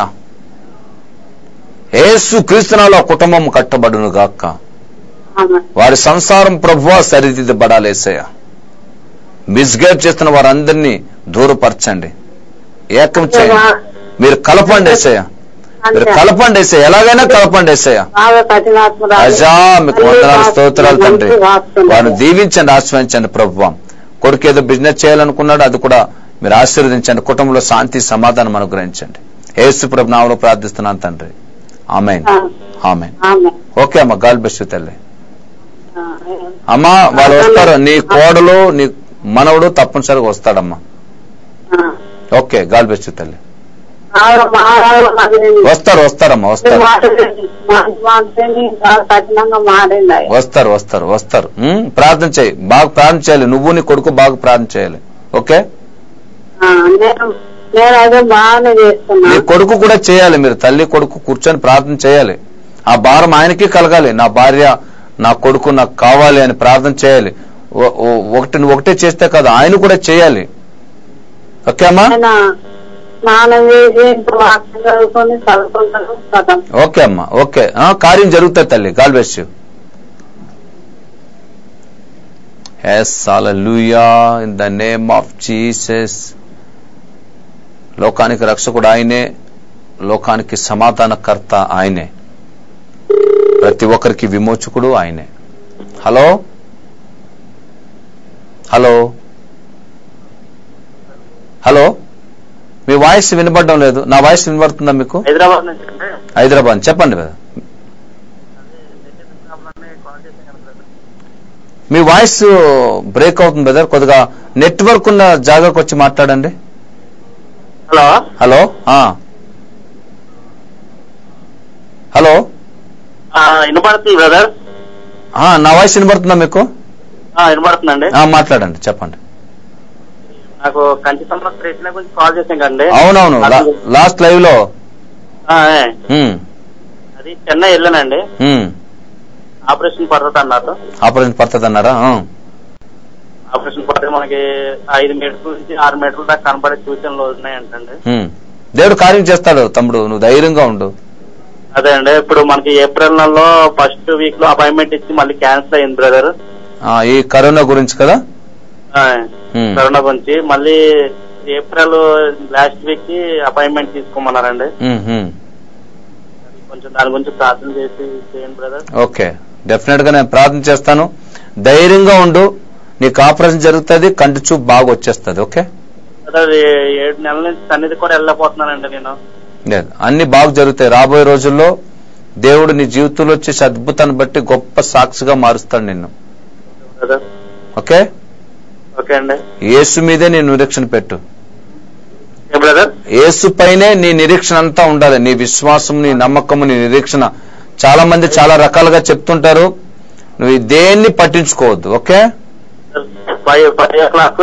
ఏసు క్రీస్తునాలో కుటుంబం కట్టబడును గాక ఆమె. వారి సంసారం ప్రభువా సరిదిద్దబడాలి ఏసయ్య మిస్గైడ్ చేస్తున్న వారందరినీ దూరపరచండి ఏకం చేయండి మీరు కలపండి ఏసయ్య మీరు కలపండి ఏసయ్య ఎలాగైనా కలపండి ఏసయ్య బాగా కఠినాత్మరాలు. అజా మీకు వందనాలు స్తోత్రాలు తండ్రి మంచి వాస్తున్నారు. వారిని దీవించండి ఆశ్రయించండి ప్రభుత్వం కొడుకు ఏదో బిజినెస్ చేయాలనుకున్నాడు అది కూడా మీరు ఆశీర్వదించండి కుటుంబంలో శాంతి సమాధానం అనుగ్రహించండి యేసు ప్రభు నామలో ప్రార్థిస్తున్నాను తండ్రి ఆమెన్ ఆ, ఆమెన్ ఆమె. ఓకే అమ్మ గాల్ బెస్ట్ తల్లి ఆ, అమ్మా వాళ్ళు వస్తారు నీ కోడలు నీ మనవడు తప్పనిసరిగా వస్తాడమ్మా ఆ. ఓకే గాల్ బెస్ట్ తల్లి ఆవిడ మహారాజుల మదిలింది. వస్తారు వస్తారమ్మా వస్తారు మాట్లాడింది. మా- మాట్లాడి బాగా కఠినంగా మారింది ఆయన. వస్తారు వస్తారు వస్తారు ఉమ్, ప్రార్థన చేయి బాగా ప్రార్థన చేయాలి నువ్వు నీ కొడుకు బాగా ప్రార్థన చేయాలి ఓకే ఆ, నేను నేను అదే బాగానే చేస్తున్నా మీ కొడుకు కూడా చేయాలి మీరు తల్లి కొడుకు కూర్చొని ప్రార్థన చేయాలి ఆ భారం ఆయనకి కలగాలి నా భార్య నా కొడుకు నాకు కావాలి అని ప్రార్థన చేయాలి ఓ- ఓ- ఒకటి ఒకటే చేస్తే కాదు ఆయన కూడా చేయాలి ఓకే అమ్మా ఆయన స్నానం చేసి ఇప్పుడు వాక్యం చదువుకొని చదువుకుంటాను కదా ఓకే అమ్మా ఓకే ఆ, కార్యం జరుగుతుంది తల్లి God bless you yes hallelujah in the name of Jesus లోకానికి రక్షకుడు ఆయనే లోకానికి సమాధానకర్త ఆయనే ప్రతి ఒక్కరికి విమోచకుడు ఆయనే హలో హలో హలో మీ వాయిస్ వినబడడం లేదు నా వాయిస్ వినబడుతుందా మీకు హైదరాబాద్ నుంచి అంటే హైదరాబాద్ చెప్పండి కదా మీ వాయిస్ బ్రేక్ అవుతుంది బ్రదర్ కొద్దిగా నెట్వర్క్ ఉన్న జాగాకు వచ్చి మాట్లాడండి హలో హలో ఆ. హలో ఆ, వినపడుతుంది బ్రదర్ ఆ, నా వాయిస్ వినబడుతుందా మీకు ఆ, వినపడుతుందండి ఆ, మాట్లాడండి చెప్పండి నాకు కంచి సంబంధ రేట్ల గురించి కాల్ చేసాం కండి అవునవును లా- లాస్ట్ లైవ్ లో ఆ, ఏ. ఉమ్, అది చెన్నై వెళ్ళానండి ఉమ్, ఆపరేషన్ పడుతుంది అన్నారు ఆపరేషన్ పడుతుంది అన్నారా ఆ, ఆపరేషన్ పడితే మనకి ఐదు మీటర్ల నుంచి ఆరు మీటర్ల దాకా కనపడే సూచనలు ఉన్నాయంటండి ఉమ్. దేవుడు కార్యం చేస్తాడు తమ్ముడు నువ్వు ధైర్యంగా ఉండు అదే అండి ఇప్పుడు మనకి ఏప్రిల్ నెలలో ఫస్ట్ వీక్ లో అపాయింట్మెంట్ ఇచ్చి మళ్ళీ క్యాన్సిల్ అయింది బ్రదర్ ఆ, ఈ కరోనా గురించి కదా ఉమ్. కరోనా గురించి మళ్ళీ ఏప్రిల్ లాస్ట్ వీక్ కి అపాయింట్మెంట్ తీసుకోమన్నారండి ఉమ్, ఉమ్. కొంచెం దాని గురించి ప్రార్థన చేసి చేయండి బ్రదర్ ఓకే డెఫినెట్ గా నేను ప్రార్థన చేస్తాను ధైర్యంగా ఉండు నీకు ఆపరేషన్ జరుగుతుంది కంటి చూపు బాగా వచ్చేస్తుంది ఓకే బ్రదర్ ఏ- ఏడు నెలల నుంచి సన్నిధి కూడా వెళ్ళకపోతున్నానండి నేను లేదు అన్ని బాగా జరుగుతాయి రాబోయే రోజుల్లో దేవుడు నీ జీవితంలో వచ్చేసి అద్భుతాన్ని బట్టి గొప్ప సాక్షిగా మారుస్తాడు నిన్ను బ్రదర్ ఓకే ఓకే అండి యేసు మీదే నీ నిరీక్షణ పెట్టు ఏ బ్రదర్ యేసు పైనే నీ నిరీక్షణ అంతా ఉండాలి నీ విశ్వాసం నీ నమ్మకము నీ నిరీక్షణ చాలా మంది చాలా రకాలుగా చెప్తుంటారు నువ్వు ఈ దేన్ని పట్టించుకోవద్దు okay five five o'clock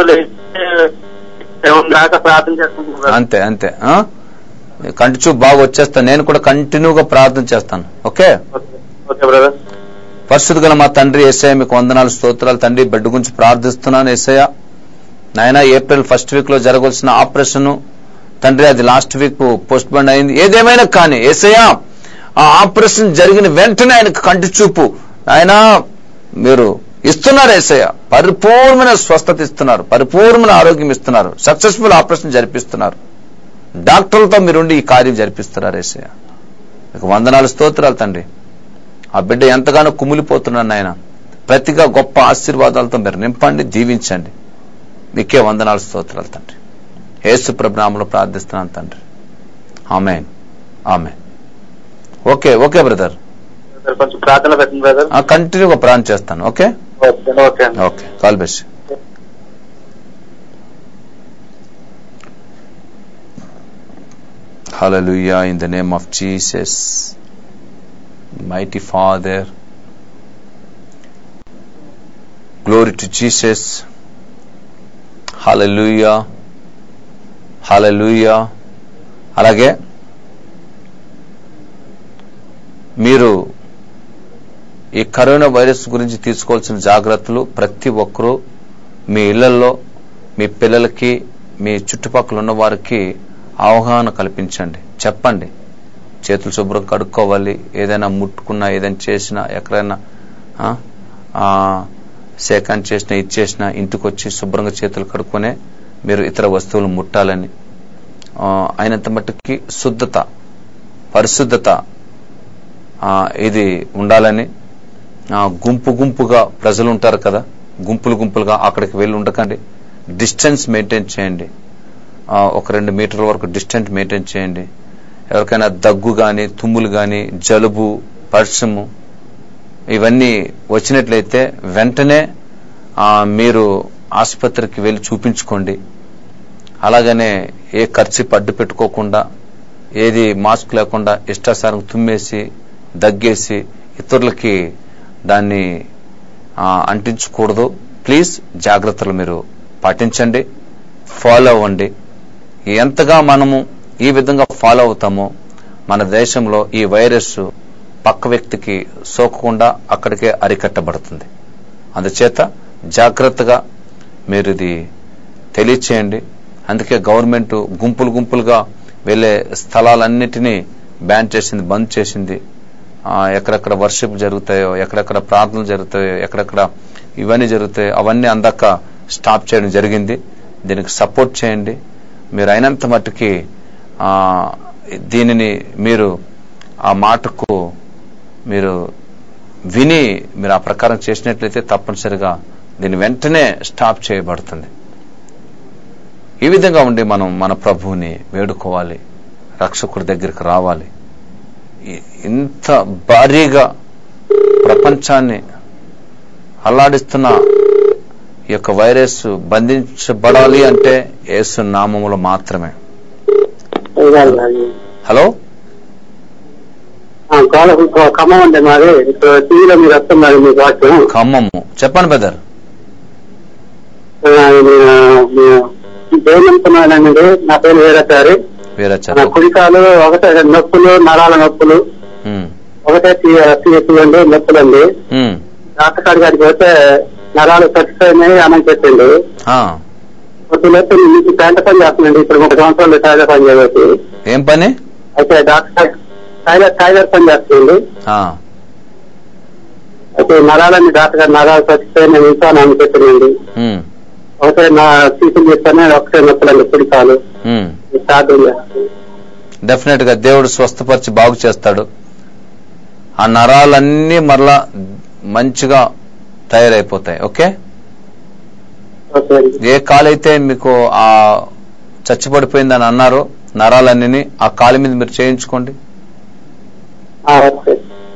seven దాకా ప్రార్థన చేసుకుంటున్నాను అంతే అంతే ఆ? కంటి చూపు బాగా వచ్చేస్తా నేను కూడా కంటిన్యూగా ప్రార్థన చేస్తాను ఓకే ఓకే ఓకే బ్రదర్ పరిశుద్ధ గల మా తండ్రి ఏసయ్య మీకు వందనాలు స్తోత్రాలు తండ్రి బిడ్డ గురించి ప్రార్థిస్తున్నాను ఏసయ్య నాయన ఏప్రిల్ ఫస్ట్ వీక్ లో జరగాల్సిన ఆపరేషన్ తండ్రి అది లాస్ట్ వీక్ పోస్ట్ బండ్ అయింది ఏదేమైనా కానీ ఏసయ్య ఆ ఆపరేషన్ జరిగిన వెంటనే ఆయనకు కంటి చూపు ఆయన మీరు ఇస్తున్నారు ఏసయ్య పరిపూర్ణమైన స్వస్థత ఇస్తున్నారు పరిపూర్ణమైన ఆరోగ్యం ఇస్తున్నారు సక్సెస్ఫుల్ ఆపరేషన్ జరిపిస్తున్నారు డాక్టర్లతో మీరుండి ఈ కార్యం జరిపిస్తున్నారు ఏసయ్య మీకు వందనాలు స్తోత్రాలు తండ్రి ఆ బిడ్డ ఎంతగానో కుమిలిపోతున్నాను ఆయన ప్రతిగా గొప్ప ఆశీర్వాదాలతో మీరు నింపండి దీవించండి మీకే వందనాలు స్తోత్రాలు తండ్రి యేసు ప్రభునామంలో ప్రార్థిస్తున్నాను తండ్రి amen amen okay okay brother brother కొంచెం ప్రార్థన పెట్టండి బ్రదర్ కంటిన్యూగా ప్రార్థన చేస్తాను ఓకే ఓకే ఓకే అండి okay God bless Hallelujah in the name of Jesus. Mighty Father. Glory to Jesus. Hallelujah. Hallelujah. అలాగే మీరు ఈ కరోనా వైరస్ గురించి తీసుకోవాల్సిన జాగ్రత్తలు ప్రతి ఒక్కరూ మీ ఇళ్లలో మీ పిల్లలకి మీ చుట్టుపక్కల ఉన్న వారికి అవగాహన కల్పించండి చెప్పండి చేతులు శుభ్రం కడుక్కోవాలి ఏదైనా ముట్టుకున్నా ఏదైనా చేసినా ఎక్కడైనా ఆ, ఆ, సేకాన్ చేసినా ఇది చేసినా ఇంటికి వచ్చి శుభ్రంగా చేతులు కడుక్కొనే మీరు ఇతర వస్తువులు ముట్టాలని ఆ, అయినంత మట్టుకి శుద్ధత పరిశుద్ధత ఆ, ఇది ఉండాలని ఆ, గుంపు గుంపుగా ప్రజలు ఉంటారు కదా గుంపులు గుంపులుగా అక్కడికి వెళ్ళి ఉండకండి డిస్టెన్స్ మెయింటైన్ చేయండి ఆ, ఒక రెండు మీటర్ల వరకు డిస్టెన్స్ మెయింటైన్ చేయండి ఎవరికైనా దగ్గు కానీ తుమ్ములు కానీ జలుబు పర్షము ఇవన్నీ వచ్చినట్లయితే వెంటనే ఆ, మీరు ఆసుపత్రికి వెళ్ళి చూపించుకోండి అలాగనే ఏ ఖర్చు అడ్డు పెట్టుకోకుండా ఏది మాస్క్ లేకుండా ఇష్టాసారం తుమ్మేసి దగ్గేసి ఇతరులకి దాన్ని ఆ, అంటించకూడదు ప్లీజ్ జాగ్రత్తలు మీరు పాటించండి ఫాలో అవ్వండి ఎంతగా మనము ఈ విధంగా ఫాలో అవుతామో మన దేశంలో ఈ వైరస్ పక్క వ్యక్తికి సోకకుండా అక్కడికే అరికట్టబడుతుంది అందుచేత జాగ్రత్తగా మీరు ఇది తెలియచేయండి అందుకే గవర్నమెంట్ గుంపులు గుంపులుగా వెళ్ళే స్థలాలన్నిటినీ బ్యాన్ చేసింది బంద్ చేసింది ఆ, ఎక్కడెక్కడ వర్షిప్ జరుగుతాయో ఎక్కడెక్కడ ప్రార్థనలు జరుగుతాయో ఎక్కడెక్కడ ఇవన్నీ జరుగుతాయో అవన్నీ అందాక స్టాప్ చేయడం జరిగింది దీనికి సపోర్ట్ చేయండి మీరు అయినంత మట్టుకి ఆ, దీనిని మీరు ఆ మాటకు మీరు విని మీరు ఆ ప్రకారం చేసినట్లయితే తప్పనిసరిగా దీని వెంటనే స్టాప్ చేయబడుతుంది ఈ విధంగా ఉండి మనం మన ప్రభువుని వేడుకోవాలి రక్షకుడి దగ్గరికి రావాలి ఇ- ఇంత భారీగా ప్రపంచాన్ని అల్లాడిస్తున్న ఈ యొక్క వైరస్ బంధించబడాలి అంటే యేసు నామములో మాత్రమే హలో ఖమ్మం అంటే మాది ఇప్పుడు టీవీలో మీరు వస్తున్నారు మీ వాక్యం ఖమ్మము చెప్పండి బెదర్ ఏమంటున్నానండి నా పేరు వీరచారి వీరా నా చెప్పు కుడికాలు ఒకటే నొప్పులు నరాల నొప్పులు ఉమ్, ఒకటే తీసుకోండి నొప్పులండి ఉమ్, డాక్టర్ కాడి గారికి పోతే నరాలు చచ్చిపోయినాయి అని చెప్పిండు ఆ, కొద్దిలోపు మీకు పేంట పని చేస్తుందండి ఇప్పుడు ముప్పై సంవత్సరాలు టైలర్ పని చేయవచ్చు ఏం పని అయితే డాక్టర్ టైలర్ టైలర్ పని చేస్తుంది ఆ, అయితే నరాలని డాక్టర్ గారు నరాలు చచ్చిపోయినాయి ఇంకా అని చెప్పిందండి ఉమ్, ఒకటే నా సీట్లు చేస్తానే ఒకటే నొప్పులండి కుడికాలు ఉమ్. స్టార్టింగ్ డెఫినెట్ గా దేవుడు స్వస్థపరిచి బాగు చేస్తాడు ఆ నరాలన్నీ మరలా మంచిగా తయారైపోతాయి ఓకే ఓకే అండి ఏ కాలైతే మీకు ఆ చచ్చిపడిపోయిందని అన్నారో నరాలన్నీ ఆ కాలు మీద మీరు చేయించుకోండి ఆ, okay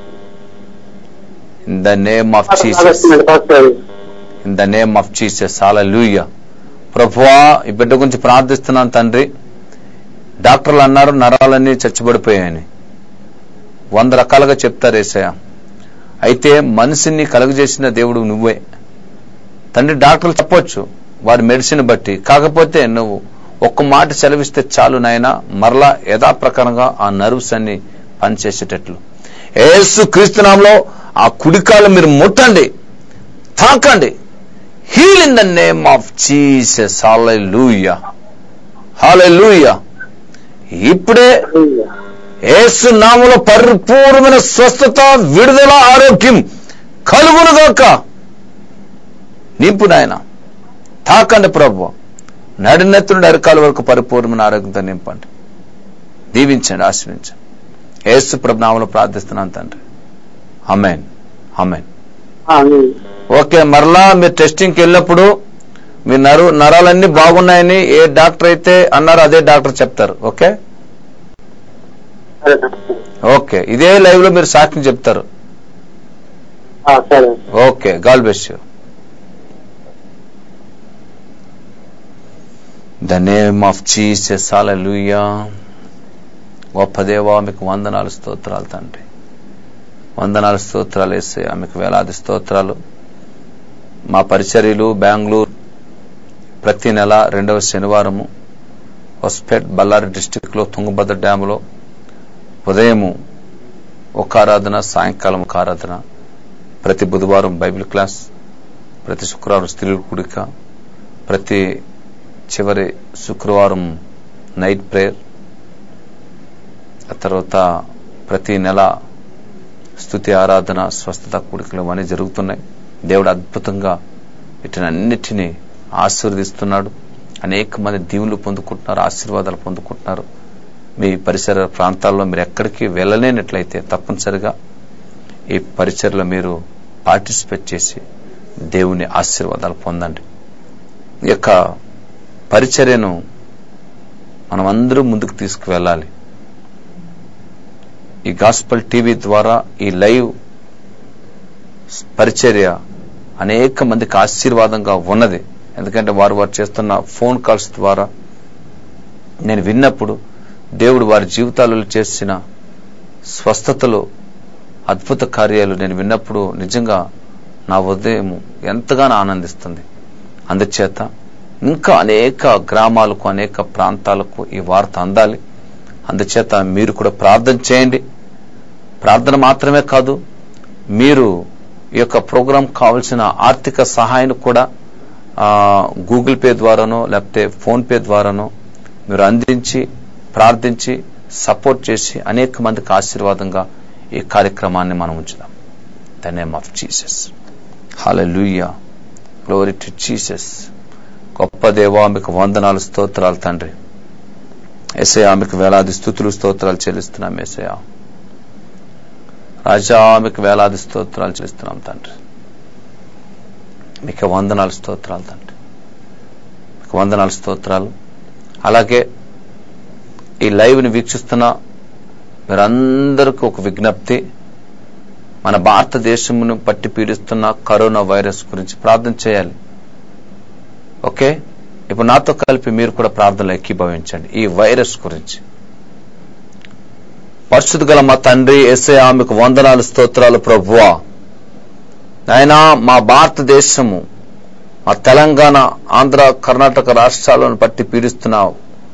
in the name of Jesus వస్తుందండి first in the name of Jesus లూయ ప్రభువా ఈ బిడ్డ గురించి ప్రార్థిస్తున్నాను తండ్రి డాక్టర్లు అన్నారు నరాలన్నీ చచ్చిపడిపోయాయని వంద రకాలుగా చెప్తారు ఏసయ్య అయితే మనిషిని కలుగజేసిన దేవుడు నువ్వే తండ్రి డాక్టర్లు చెప్పొచ్చు వారి మెడిసిన్ బట్టి కాకపోతే నువ్వు ఒక్క మాట సెలవిస్తే చాలు నాయన మరలా యథాప్రకారంగా ఆ నర్వ్స్ అన్ని పనిచేసేటట్లు ఏసు క్రీస్తునామంలో ఆ కుడికాలు మీరు ముట్టండి తాకండి heal in the name of Jesus hallelujah hallelujah ఇప్పుడే యేసు నామములో పరిపూర్ణమైన స్వస్థత విడుదల ఆరోగ్యం కలుగునుగాక నింపు నాయన తాకండి ప్రభు నడినెత్తు నుండి అరికాల వరకు పరిపూర్ణమైన ఆరోగ్యంతో నింపండి దీవించండి ఆశ్రయించండి యేసు ప్రభు నామములో ప్రార్థిస్తున్నాను తండ్రి అమెన్ అమెన్ ఓకే మరలా మీరు టెస్టింగ్కి వెళ్ళినప్పుడు మీ నరు నరాలన్నీ బాగున్నాయని ఏ డాక్టర్ అయితే అన్నారో అదే డాక్టర్ చెప్తారు ఓకే ఓకే ఇదే లైవ్ లో మీరు సాక్ష్యం చెప్తారు సరే okay God bless you the name of Jesus hallelujah గొప్ప దేవా మీకు వందనాలు స్తోత్రాలు తండ్రి వందనాలు స్తోత్రాలు వేసే ఆమెకు వేలాది స్తోత్రాలు మా పరిచర్యలు బెంగళూరు ప్రతి నెల రెండవ శనివారము హొస్పేట్ బళ్ళారి డిస్టిక్ లో తుంగభద్ర డ్యాములో ఉదయము ఒక ఆరాధన సాయంకాలం ఒక ఆరాధన ప్రతి బుధవారం బైబిల్ క్లాస్ ప్రతి శుక్రవారం స్త్రీల కూడిక ప్రతి చివరి శుక్రవారం నైట్ ప్రేయర్ ఆ తర్వాత ప్రతి నెల స్తుతి ఆరాధన స్వస్థత కూడికలు అవన్నీ జరుగుతున్నాయి దేవుడు అద్భుతంగా వీటినన్నిటినీ ఆశీర్వదిస్తున్నాడు అనేక మంది దీవులు పొందుకుంటున్నారు ఆశీర్వాదాలు పొందుకుంటున్నారు మీ పరిసర ప్రాంతాల్లో మీరు ఎక్కడికి వెళ్ళలేనట్లయితే తప్పనిసరిగా ఈ పరిచయలో మీరు పార్టిసిపేట్ చేసి దేవుని ఆశీర్వాదాలు పొందండి ఈ యొక్క పరిచర్యను మనం అందరూ ముందుకు తీసుకువెళ్ళాలి ఈ గాస్పల్ టీవీ ద్వారా ఈ లైవ్ పరిచర్య అనేక మందికి ఆశీర్వాదంగా ఉన్నది ఎందుకంటే వారు వారు చేస్తున్న ఫోన్ కాల్స్ ద్వారా నేను విన్నప్పుడు దేవుడు వారి జీవితాలలో చేసిన స్వస్థతలు అద్భుత కార్యాలు నేను విన్నప్పుడు నిజంగా నా ఉదయం ఎంతగానో ఆనందిస్తుంది అందుచేత ఇంకా అనేక గ్రామాలకు అనేక ప్రాంతాలకు ఈ వార్త అందాలి అందుచేత మీరు కూడా ప్రార్థన చేయండి ప్రార్థన మాత్రమే కాదు మీరు ఈ యొక్క ప్రోగ్రాం కావలసిన ఆర్థిక సహాయాన్ని కూడా ఆ, గూగుల్ పే ద్వారానో లేకపోతే ఫోన్ పే ద్వారానో మీరు అందించి ప్రార్థించి సపోర్ట్ చేసి అనేక మందికి ఆశీర్వాదంగా ఈ కార్యక్రమాన్ని మనం ఉంచుదాం the name of Jesus hallelujah glory to Jesus గొప్ప దేవా మీకు వందనాలు స్తోత్రాలు తండ్రి ఎసయా మీకు వేలాది స్థుతులు స్తోత్రాలు చెల్లిస్తున్నాం ఎసయా రాజా మీకు వేలాది స్తోత్రాలు చెల్లిస్తున్నాం తండ్రి మీకు వందనాలు స్తోత్రాలు తండ్రి మీకు వందనాలు స్తోత్రాలు అలాగే ఈ లైవ్ని వీక్షిస్తున్న మీరందరికీ ఒక విజ్ఞప్తి మన భారతదేశమును పట్టి పీడిస్తున్న కరోనా వైరస్ గురించి ప్రార్థన చేయాలి ఓకే ఇప్పుడు నాతో కలిపి మీరు కూడా ప్రార్థనలు ఎక్కిభవించండి ఈ వైరస్ గురించి పరిశుద్ధ గల మా తండ్రి ఎస్ఐ ఆమెకు వందనాలు స్తోత్రాలు ప్రభువా నాయనా మా భారతదేశము మా తెలంగాణ ఆంధ్ర కర్ణాటక రాష్ట్రాలను పట్టి పీడిస్తున్నావు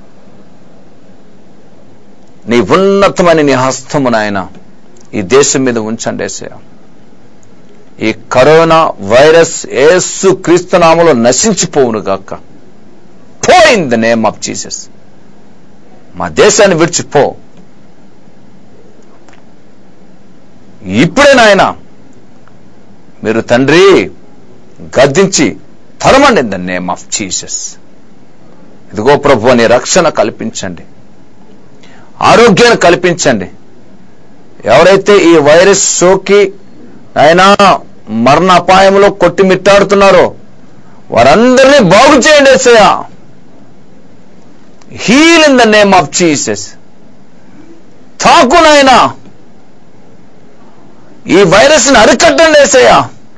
నీ ఉన్నతమైన నీ హస్తము నాయన ఈ దేశం మీద ఉంచండి ఏసయ్య ఈ కరోనా వైరస్ ఏసు క్రీస్తు నామలో నశించిపోవును గాక పో in the name of Jesus మా దేశాన్ని విడిచిపో ఇప్పుడే నాయన మీరు తండ్రి గద్దించి తరమండి in the name of Jesus ఇదిగో ప్రభు నీ రక్షణ కల్పించండి ఆరోగ్యాన్ని కల్పించండి ఎవరైతే ఈ వైరస్ సోకి అయినా మరణ అపాయంలో కొట్టిమిట్టాడుతున్నారో వారందరినీ బాగు చేయండి ఎస్సయ్య heal in the name of Jesus తాకు నాయనా ఈ వైరస్ ని అరికట్టండి ఏసయ్య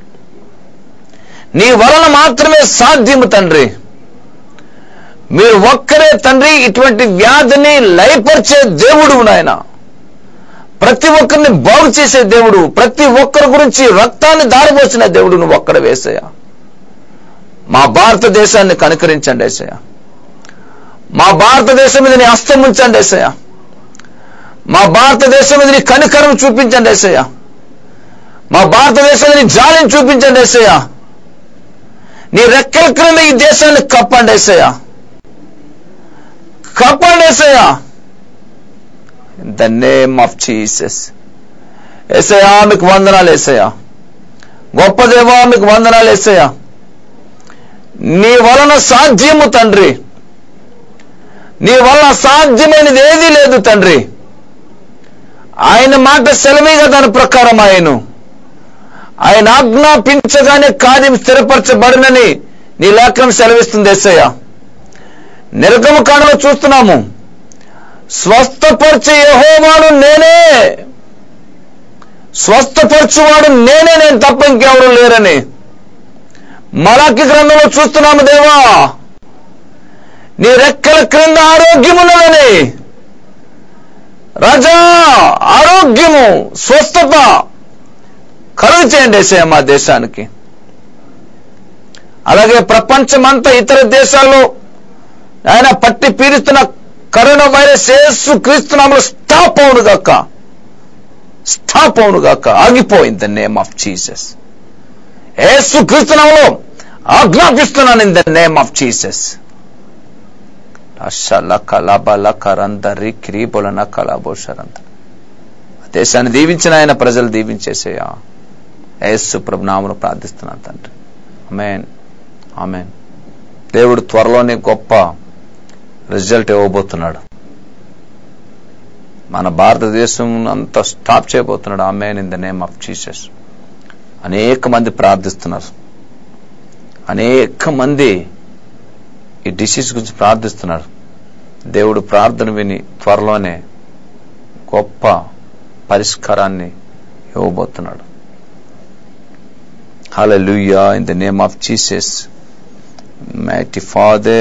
నీ వలన మాత్రమే సాధ్యము తండ్రి మీరు ఒక్కరే తండ్రి ఇటువంటి వ్యాధిని లయపరిచే దేవుడు నాయన ప్రతి ఒక్కరిని బాగు చేసే దేవుడు ప్రతి ఒక్కరి గురించి రక్తాన్ని దారిపోసిన దేవుడు నువ్వు ఒక్కడ వేసయ్య మా భారతదేశాన్ని కనుకరించండి ఏసయ్య మా భారతదేశం మీద నీ హస్తం ఉంచండి ఏసయ్య మా భారతదేశం మీద నీ కనికరం చూపించండి ఏసయ్య మా భారతదేశంలో నీ జాలిని చూపించండి ఏసయ్య నీ రెక్కల క్రింద ఈ దేశాన్ని కప్పండి ఏసయ్య కప్పండి ఏసయ్య ద నేమ్ ఆఫ్ జీసస్ ఏసయ్యా మీకు వందనాలు ఏసయ్యా గొప్ప దేవా మీకు వందనాలు ఏసయ్యా నీ వలన సాధ్యము తండ్రి నీ వలన సాధ్యమైనది ఏదీ లేదు తండ్రి ఆయన మాట సెలవిగా దాని ప్రకారం ఆయను ఆయన ఆజ్ఞాపించగానే కార్యం స్థిరపరచబడినని నీ లేఖనం సెలవిస్తుంది ఎస్సయ్య నిర్గమ కాండలో చూస్తున్నాము స్వస్థపరిచే యహోవాను నేనే స్వస్థపరచువాడు నేనే నేను తప్ప ఇంకెవరు లేరని మలాకి గ్రంథంలో చూస్తున్నాము దేవా నీ రెక్కల క్రింద ఆరోగ్యమున్నదని రాజా ఆరోగ్యము స్వస్థత కలుగు చేయండి ఏసయ్య మా దేశానికి అలాగే ప్రపంచమంతా ఇతర దేశాల్లో ఆయన పట్టి పీడిస్తున్న కరోనా వైరస్ యేసు క్రీస్తునామలో స్టాప్ అవును గాక స్టాప్ అవును గాక ఆగిపోయింది ద నేమ్ ఆఫ్ జీసస్ యేసు క్రీస్తునామలో ఆజ్ఞాపిస్తున్నాను in the name of Jesus దేశాన్ని దీవించిన ఆయన ప్రజలు దీవించేసేయా యేసు ప్రభు నామను ప్రార్థిస్తున్నాను తండ్రి అమేన్ ఆమెన్ దేవుడు త్వరలోనే గొప్ప రిజల్ట్ ఇవ్వబోతున్నాడు మన భారతదేశం అంతా స్టాప్ చేయబోతున్నాడు amen in the name of Jesus అనేక మంది ప్రార్థిస్తున్నారు అనేక మంది ఈ డిసీజ్ గురించి ప్రార్థిస్తున్నారు దేవుడు ప్రార్థన విని త్వరలోనే గొప్ప పరిష్కారాన్ని ఇవ్వబోతున్నాడు Hallelujah in the name of Jesus. Mighty Father.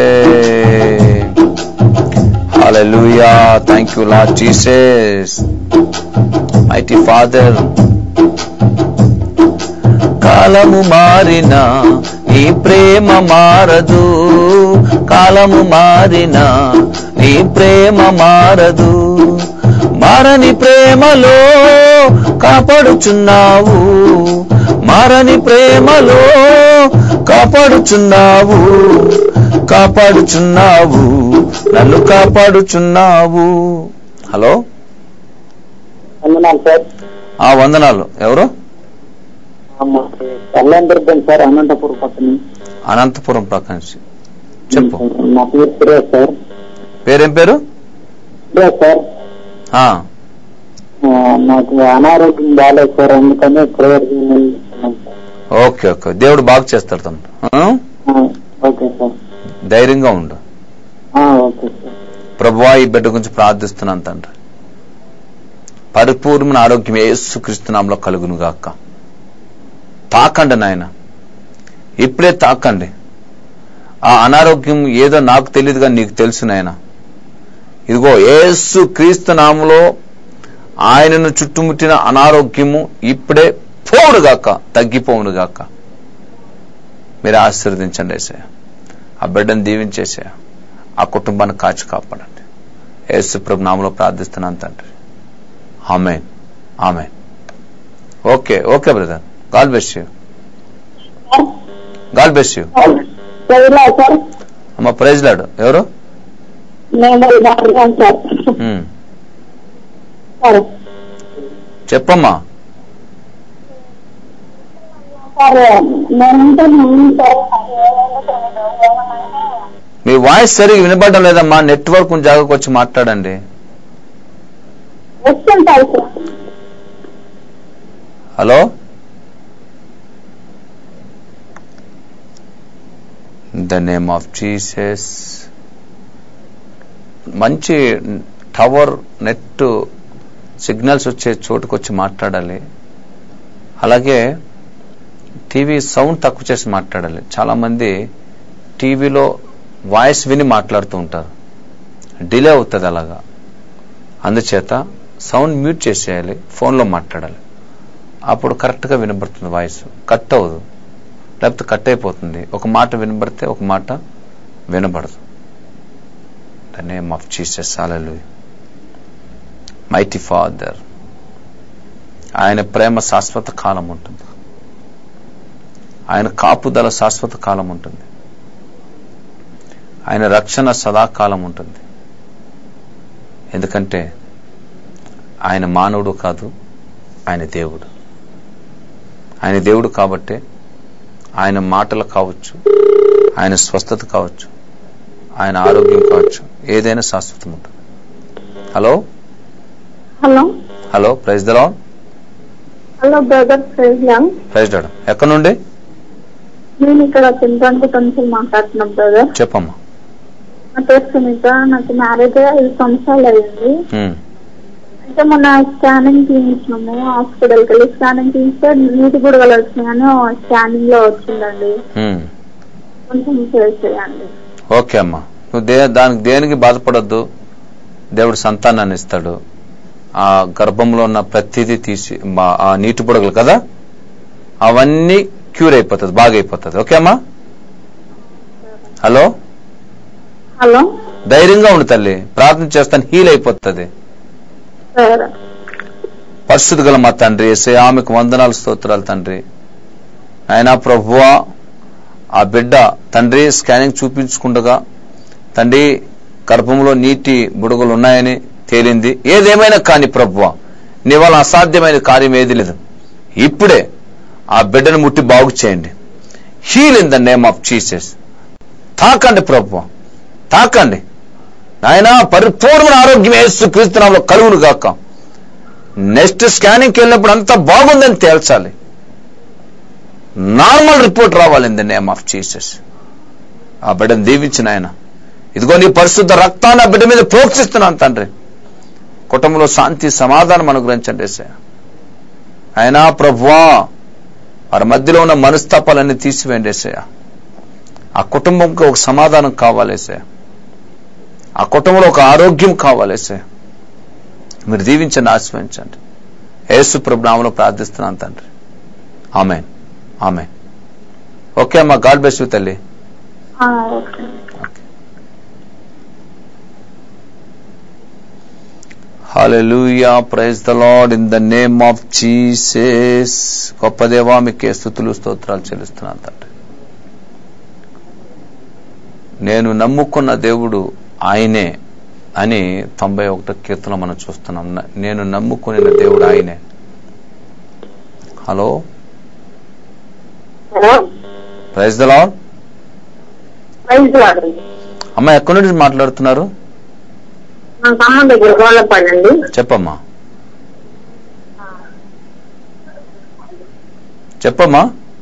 Hallelujah. Thank you, Lord Jesus. Mighty Father. కాలము మారిన నీ ప్రేమ మారదు కాలము మారినా నీ ప్రేమ మారదు మారని ప్రేమలో కాపాడుచున్నావు మారని ప్రేమలో కాపాడుచున్నావు కాపాడుచున్నావు నన్ను కాపాడుచున్నావు హలో వందనాలు సార్ ఆ వందనాలు ఎవరు కళ్యాణదుర్గం సార్ అనంతపురం పక్కన అనంతపురం ప్రకాశ్ చెప్పు నా పేరు సురేష్ సార్ పేరేం పేరు సురేష్ సార్ ఆ, ఆ, నాకు అనారోగ్యం బాగాలేదు సార్ అందుకని ప్రేయర్ చేస్తున్నాను సార్ ఓకే ఓకే దేవుడు బాగు చేస్తాడు తమ్ముడు ఆ? ఆ, ఓకే సార్ ధైర్యంగా ఉండు ఆ, ఓకే సార్ ప్రభువా ఈ బిడ్డ గురించి ప్రార్థిస్తున్నాను తండ్రి పరిపూర్ణమైన ఆరోగ్యం యేసుక్రీస్తునామంలో కలుగును గాక తాకండి నాయన ఇప్పుడే తాకండి ఆ అనారోగ్యం ఏదో నాకు తెలియదు కానీ నీకు తెలుసు నాయన ఇదిగో యేసు క్రీస్తు నామలో ఆయనను చుట్టుముట్టిన అనారోగ్యము ఇప్పుడే పోవును గాక తగ్గిపోవును గాక మీరు ఆశీర్వదించండి ఏసయ్య ఆ బిడ్డను దీవించేసే ఆ కుటుంబాన్ని కాచి కాపాడండి యేసు ప్రభు నామలో ప్రార్థిస్తున్నాను తండ్రి ఆమె ఆమె okay okay brother God bless you God bless you చదివా సార్ అమ్మ ప్రైజ్ లాడు ఎవరు మేము మాట్లాడాం సార్ ఉమ్, సార్ చెప్పమ్మా సార్ నేనంటే ముందు సార్ మీ వాయిస్ సరిగ్గా వినపడడం లేదమ్మా నెట్వర్క్ జాగాకు వచ్చి మాట్లాడండి వస్తుంటారు sir hello the name of Jesus మంచి టవర్ నెట్ సిగ్నల్స్ వచ్చే చోటుకు వచ్చి మాట్లాడాలి అలాగే టీవీ సౌండ్ తక్కువ చేసి మాట్లాడాలి చాలా మంది టీవీలో వాయిస్ విని మాట్లాడుతూ ఉంటారు డిలే అవుతుంది అలాగా అందుచేత సౌండ్ మ్యూట్ చేసేయాలి ఫోన్లో మాట్లాడాలి అప్పుడు కరెక్ట్గా వినబడుతుంది వాయిస్ కట్ అవ్వదు లేకపోతే కట్ అయిపోతుంది ఒక మాట వినబడితే ఒక మాట వినబడదు ద నేమ్ ఆఫ్ జీసస్ అలలు మైటీ ఫాదర్ ఆయన ప్రేమ శాశ్వత కాలం ఉంటుంది ఆయన కాపుదల శాశ్వత కాలం ఉంటుంది ఆయన రక్షణ సదాకాలం ఉంటుంది ఎందుకంటే ఆయన మానవుడు కాదు ఆయన దేవుడు ఆయన దేవుడు కాబట్టే ఆయన మాటలు కావచ్చు ఆయన స్వస్థత కావచ్చు ఆయన ఆరోగ్యం కావచ్చు ఏదైనా శాశ్వతం ఉంటుంది హలో హలో హలో ప్రైజ్ దలా హలో బ్రదర్ ప్రెసిడెంట్ ప్రైజ్ డాడ్ ఎక్కడి నుండి నేను ఇక్కడ చింతానికి నుంచి మాట్లాడుతున్నా బ్రదర్ చెప్పమ్మా నా పేరు సునీత నాకు మ్యారేజ్ ఐదు సంవత్సరాలు అయింది ఉమ్, అయితే మొన్న స్కానింగ్ తీయించినాము హాస్పిటల్కి వెళ్ళి స్కానింగ్ తీస్తే నీటి బుడగలు వచ్చినాయని స్కానింగ్ లో వచ్చిందండి ఉమ్. కొంచెం షేర్ చేయండి ఓకే అమ్మా నువ్వు దే దానికి దేనికి బాధపడొద్దు దేవుడు సంతానాన్ని ఇస్తాడు ఆ గర్భంలో ఉన్న ప్రతిదీ తీసి మా- ఆ నీటి బుడగలు కదా అవన్నీ క్యూర్ అయిపోతుంది బాగా అయిపోతుంది ఓకే అమ్మా హలో హలో ధైర్యంగా ఉండు తల్లి ప్రార్థన చేస్తాను హీల్ అయిపోతుంది సరే పరిశుద్ధ గల మా తండ్రి ఏసే ఆమెకు వందనాలు స్తోత్రాలు తండ్రి ఆయన ప్రభువా ఆ బిడ్డ తండ్రి స్కానింగ్ చూపించుకుండగా తండ్రి గర్భంలో నీటి బుడగలు ఉన్నాయని తేలింది ఏదేమైనా కాని ప్రభువా నీ వల్ల అసాధ్యమైన కార్యం ఏది లేదు ఇప్పుడే ఆ బిడ్డను ముట్టి బాగు చేయండి heal in the name of Jesus తాకండి ప్రభువా తాకండి నాయన పరిపూర్ణమైన ఆరోగ్యం యేసు క్రీస్తునామలో కలుగును గాక నెక్స్ట్ స్కానింగ్కి వెళ్ళినప్పుడు అంతా బాగుందని తేల్చాలి నార్మల్ రిపోర్ట్ రావాలి in the name of Jesus ఆ బిడ్డను దీవించిన ఆయన ఇదిగో నీ పరిశుద్ధ రక్తాన్ని ఆ బిడ్డ మీద ప్రోక్షిస్తున్నాను తండ్రి కుటుంబంలో శాంతి సమాధానం అనుగ్రహించండి ఏసయ్య. అయినా ప్రభువా వారి మధ్యలో ఉన్న మనస్తాపాలన్నీ తీసివేయండి ఏసయ్య ఆ కుటుంబంకి ఒక సమాధానం కావాలి ఏసయ్య ఆ కుటుంబంలో ఒక ఆరోగ్యం కావాలి ఏసయ్య మీరు దీవించండి ఆశ్రయించండి యేసు ప్రభు నామములో ప్రార్థిస్తున్నాను తండ్రి ఆమెన్ ఆమెన్ ఓకే అమ్మా గాడ్ బెస్ట్ యూ తల్లి ఆ, okay hallelujah praise the Lord in the name of Jesus గొప్ప దేవా మీకే స్థుతులు స్తోత్రాలు చెల్లిస్తున్నాను తండ్రి నేను నమ్ముకున్న దేవుడు ఆయనే అని తొంభై ఒకటో కీర్తన మనం చూస్తున్నాం న- నేను నమ్ముకున్న దేవుడు ఆయనే hello hello praise the Lord praise వాడండి అమ్మ ఎక్కడి నుంచి మాట్లాడుతున్నారు మా అమ్మ దగ్గర గోళ్ళపడండి చెప్పమ్మా చెప్పమ్మా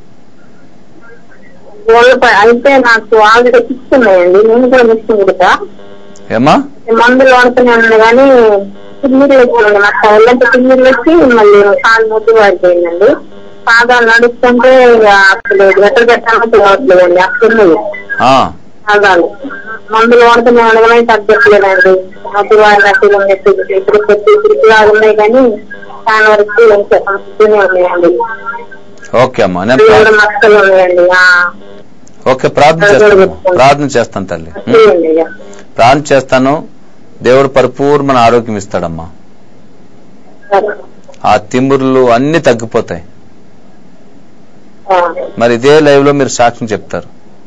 గోళ్ళప అయితే నాకు ఆల్రెడీ ఫిక్స్ ఉన్నాయండి నేను కూడా మిక్స్ కుడతా ఏమ్మా మందులు వాడుతూనే ఉన్నాను కానీ తిమ్మిర్లు వచ్చింది నాకు ఒళ్ళంతా తిమ్మిర్లు వచ్చి మళ్ళీ కాలు ముద్దు పడిపోయిందండి పాదాలు నడుస్తుంటే ఇక అసలు ఎక్కడ పెట్టాలో తెలియట్లేదండి అసలు ఆ, పాదాలు మందులు వాడుతూనే ఉండగానే తగ్గట్లేదండి ముద్దు వాడినట్టు ఉన్నట్టు ఇప్పుడు కొద్ది తిరిగిలాగా ఉన్నాయి కానీ దాని వరకు మంచిగానే ఉన్నాయండి ఓకే అమ్మా నేను ఇవి కూడా ప్రా- మక్కలు ఉన్నాయండి ఆ, ఓకే ప్రార్థన చేస్తాను ప్రార్థన చేస్తాను తల్లి ఉం? చేయండి ఇక. ప్రార్థన చేస్తాను దేవుడు పరిపూర్ణ ఆరోగ్యం ఇస్తాడమ్మా సరే. ఆ తిమ్మురులు అన్ని తగ్గిపోతాయి ఆ, మరి ఇదే లైవ్ లో మీరు సాక్ష్యం చెప్తారు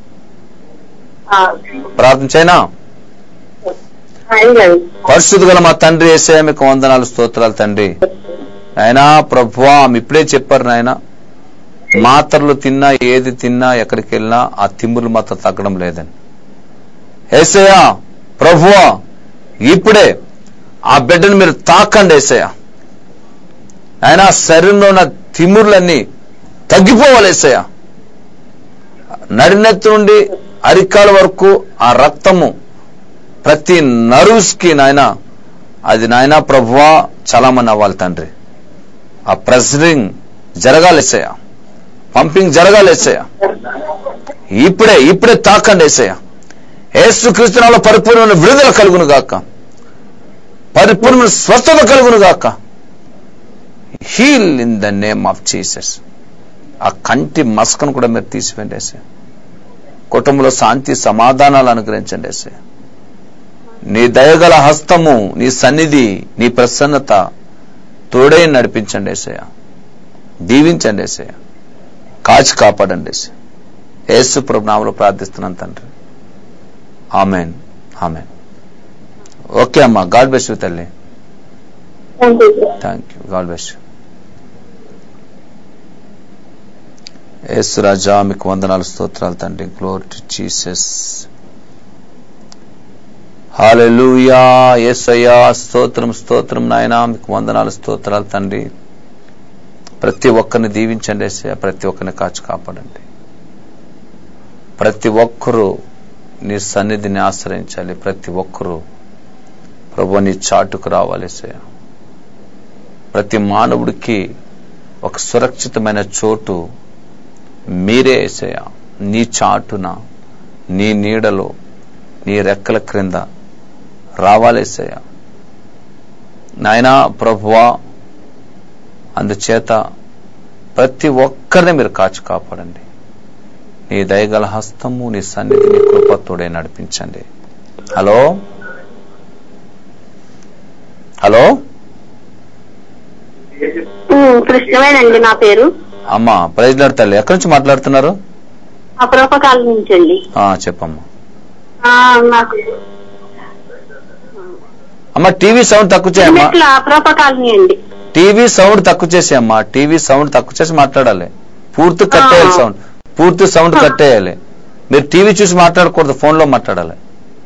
ఆ. ప్రార్థన చేయనా అయ్యిందండి పరిశుద్ధ గల మా తండ్రి వేసే మీకు వందనాలు స్తోత్రాలు తండ్రి ఆయన ప్రభువా ఆమె ఇప్పుడే చెప్పారు నాయన మాత్రలు తిన్నా ఏది తిన్నా ఎక్కడికి వెళ్ళినా ఆ తిమ్ములు మాత్రం తగ్గడం లేదని ఏసయ్యా ప్రభువా ఇప్పుడే ఆ బిడ్డను మీరు తాకండి ఏసయ్యా ఆయన శరీరంలో ఉన్న తిమ్ముర్లన్నీ తగ్గిపోవాలి ఏసయ్యా నడినెత్తి నుండి అరికాల వరకు ఆ రక్తము ప్రతి నర్వ్స్ కి నాయన అది నాయన ప్రభువా చలామణి అవ్వాలి తండ్రి ఆ ప్రెషరింగ్ జరగాలేసయ్య పంపింగ్ జరగాలేసయ్య ఇప్పుడే ఇప్పుడే తాకండి ఏసయ్య ఏసు క్రీస్తునాలో పరిపూర్ణమైన విడుదల కలుగును గాక పరిపూర్ణమైన స్వస్థత కలుగును గాక heal in the name of Jesus ఆ కంటి మస్కను కూడా మీరు తీసివేయండి ఏసయ్య కుటుంబంలో శాంతి సమాధానాలు అనుగ్రహించండి ఏసయ్య నీ దయగల హస్తము నీ సన్నిధి నీ ప్రసన్నత తోడే నడిపించండి ఏసయ్య దీవించండి ఏసయ్య కాచి కాపాడండి ఏసయ్య యేసు ప్రభునామలో ప్రార్థిస్తున్నాను తండ్రి ఆమెన్ ఆమెన్ ఓకే అమ్మా గాడ్ బెస్ట్ యూ తల్లి thank you sir thank you God బెస్ట్ యూ యేసు రాజా మీకు వందనాలు స్తోత్రాలు తండ్రి గ్లోర్ టు జీసస్ హాలెలూయా యేసయ్యా స్తోత్రం స్తోత్రం నాయనా మీకు వందనాలు స్తోత్రాలు తండ్రి ప్రతి ఒక్కరిని దీవించండి యేసయ్య ప్రతి ఒక్కరిని కాచి కాపాడండి ప్రతి ఒక్కరూ నీ సన్నిధిని ఆశ్రయించాలి ప్రతి ఒక్కరూ ప్రభు నీ చాటుకు రావాలి యేసయ్య ప్రతి మానవుడికి ఒక సురక్షితమైన చోటు మీరే యేసయ్య నీ చాటున నీ నీడలో నీ రెక్కల క్రింద రావాలేసయ్య నాయనా ప్రభువా అందుచేత ప్రతి ఒక్కరిని మీరు కాచి కాపాడండి నీ దయగల హస్తము నీ సన్నిధి నీ కృపతోడే నడిపించండి హలో హలో కృష్ణమేనండి నా పేరు అమ్మా ప్రైజ్ తల్లి ఎక్కడి నుంచి మాట్లాడుతున్నారు అపరూపకాల నుంచి అండి ఆ, చెప్పమ్మా ఆ, నాకు అమ్మా టీవీ సౌండ్ తక్కువ చేయమ్మా మెట్ల అపరూపకాలనీ అండి టీవీ సౌండ్ తక్కువ చేసి అమ్మా టీవీ సౌండ్ తక్కువ చేసి మాట్లాడాలి పూర్తి కట్టేయాలి ఆ. సౌండ్ పూర్తి సౌండ్ కట్టేయాలి మీరు టీవీ చూసి మాట్లాడకూడదు ఫోన్ లో మాట్లాడాలి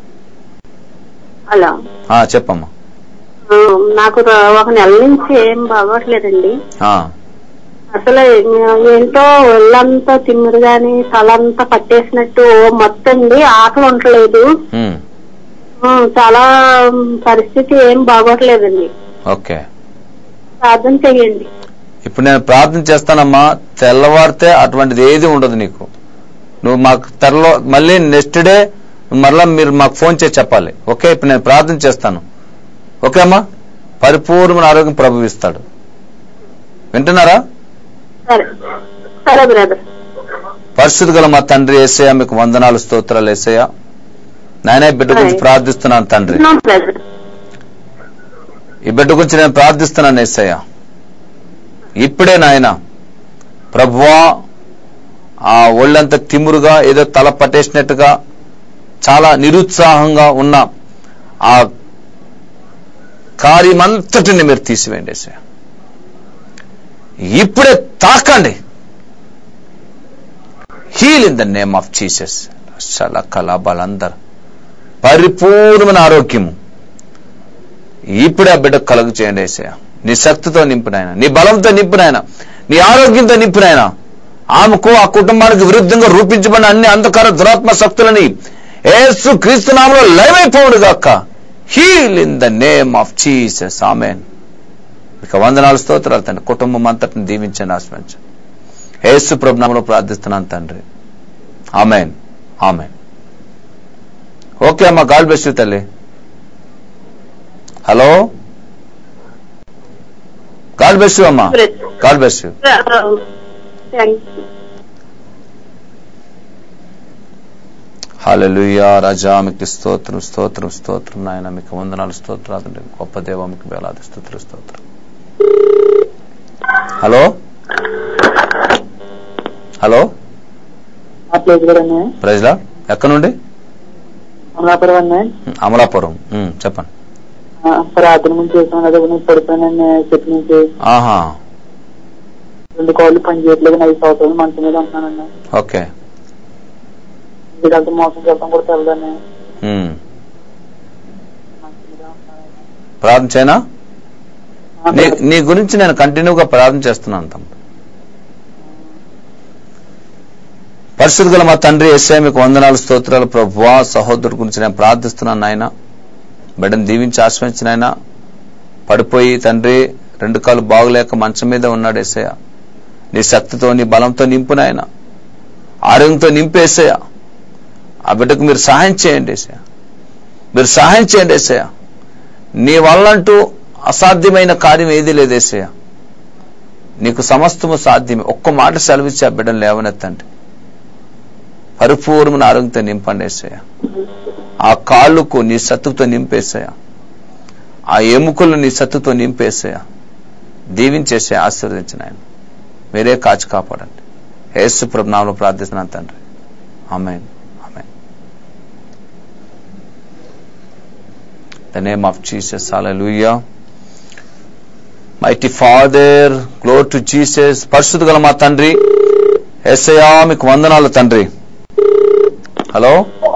అలా ఆ చెప్పమ్మా ఆ, నాకు ర- ఒక నెల నుంచి ఏం బాగోట్లేదండి ఆ, అసలు ఏంటో ఒళ్ళంతా తిమ్మిరి గాని తలంతా పట్టేసినట్టు ఓ మొత్తం అండి ఆకలి ఉండలేదు ఉమ్, ఆ, చాలా పరిస్థితి ఏం బాగోట్లేదండి ఓకే ప్రార్థన చెయ్యండి ఇప్పుడు నేను ప్రార్థన చేస్తానమ్మా తెల్లవారితే అటువంటిది ఏది ఉండదు నీకు నువ్వు మాకు త్వరలో మళ్ళీ నెక్స్ట్ డే మరలా మీరు మాకు ఫోన్ చేసి చెప్పాలి ఓకే ఇప్పుడు నేను ప్రార్థన చేస్తాను ఓకే అమ్మా పరిపూర్ణమైన ఆరోగ్యం ప్రభువిస్తాడు వింటున్నారా సరే సరే బ్రదర్ పరిశుద్ధ గల మా తండ్రి ఏసయ్య మీకు వందనాలు స్తోత్రాలు ఏసయ్య నాయన ఈ బిడ్డ గురించి Hi. ప్రార్థిస్తున్నాను తండ్రి No pleasure. ఈ బిడ్డ గురించి నేను ప్రార్థిస్తున్నాను ఏసయ్య ఇప్పుడే నాయన ప్రభువా ఆ ఒళ్ళంతా తిమురుగా ఏదో తల పట్టేసినట్టుగా చాలా నిరుత్సాహంగా ఉన్న ఆ కార్యమంతటిని మీరు తీసివేయండి ఏసయ్య ఇప్పుడే తాకండి heal in the name of Jesus అసల కలాబాలందరూ పరిపూర్ణమైన ఆరోగ్యము ఇప్పుడే ఆ బిడ్డ కలుగు చేయండి ఏసయ్య నీ శక్తితో నింపునాయన నీ బలంతో నింపునాయన నీ ఆరోగ్యంతో నింపునాయన ఆమెకు ఆ కుటుంబానికి విరుద్ధంగా రూపించబడిన అన్ని అంధకార దురాత్మ శక్తులని ఏసు క్రీస్తునామలో లైవ్ అయిపోవుడు గాక heal in the name of Jesus amen ఇక వందనాలు స్తోత్రాలు తండ్రి కుటుంబం అంతటిని దీవించండి ఆశ్రమించండి ఏసు ప్రభునామలో ప్రార్థిస్తున్నాను తండ్రి ఆమెన్ ఆమెన్ ఓకే అమ్మా గాడ్ బెస్ట్ తల్లి హలో గాడ్ బెస్ట్ అమ్మా గాడ్ బెస్ట్ Thank you. హల్లెలూయా రాజా మీకు స్తోత్రం స్తోత్రం స్తోత్రం నాయన మీకు వందనాలు స్తోత్రాలు తండ్రి. గొప్ప దేవ మీకు వేలాది స్తోత్రం స్తోత్రం హలో హలో ఆ ప్లేస్ కూడా అన్నయ్య ప్రజలా ఎక్కడ నుండి అమలాపురం అన్నయ్య అమలాపురం ఉమ్, చెప్పండి ఆ, ప్రార్థన ముందు చేసాను కదా నేను పడిపోయాను చెప్పి నుంచి ఆహా రెండు కాళ్ళు పని చేయట్లేదు ఐదు సంవత్సరాలు మంచి మీద ఉంటున్నాను ఓకే వీళ్ళంతా మోసం చెప్పడం కూడా తెలదన్నయ్య ఉమ్. మంచి మీద ఉంటున్నాను ప్రార్థన చేయనా ఆ, నీ నీ గురించి నేను కంటిన్యూగా ప్రార్థన చేస్తున్నాను తమ్ముడు పరిశుద్ధ గల మా తండ్రి ఎస్ఐ మీకు వందనాలు స్తోత్రాలు ప్రభువా సహోదరు గురించి నేను ప్రార్థిస్తున్నాను నాయన బిడ్డను దీవించి ఆశ్రయించిన ఆయన పడిపోయి తండ్రి రెండు కాళ్ళు బాగులేక మంచం మీద ఉన్నాడు ఎస్ఐయ నీ శక్తితో నీ బలంతో నింపు నాయన ఆరోగ్యంతో నింపేసయ్య ఆ బిడ్డకు మీరు సహాయం చేయండి ఎస్ఐయ మీరు సహాయం చేయండి ఎస్ఐయ నీ వల్లంటూ అసాధ్యమైన కార్యం ఏదీ లేదు ఏసయ్య నీకు సమస్తము సాధ్యమే ఒక్క మాట సెలవిచ్చి ఆ బిడ్డను లేవనెత్తండి పరిపూర్ణమైన ఆరోగ్యంతో నింపండి ఏసయ్య ఆ కాళ్ళకు నీ సత్తుతో నింపేసయ్య ఆ ఎముకలు నీ సత్తుతో నింపేసయ్య దీవించేసే ఆశీర్వదించిన ఆయన మీరే కాచి కాపాడండి యేసు ప్రభునామలో ప్రార్థిస్తున్నాను తండ్రి amen amen the name of Jesus hallelujah mighty father glory to Jesus పరిశుద్ధ గల మా తండ్రి ఎస్ఐయా మీకు వందనాలు తండ్రి హలో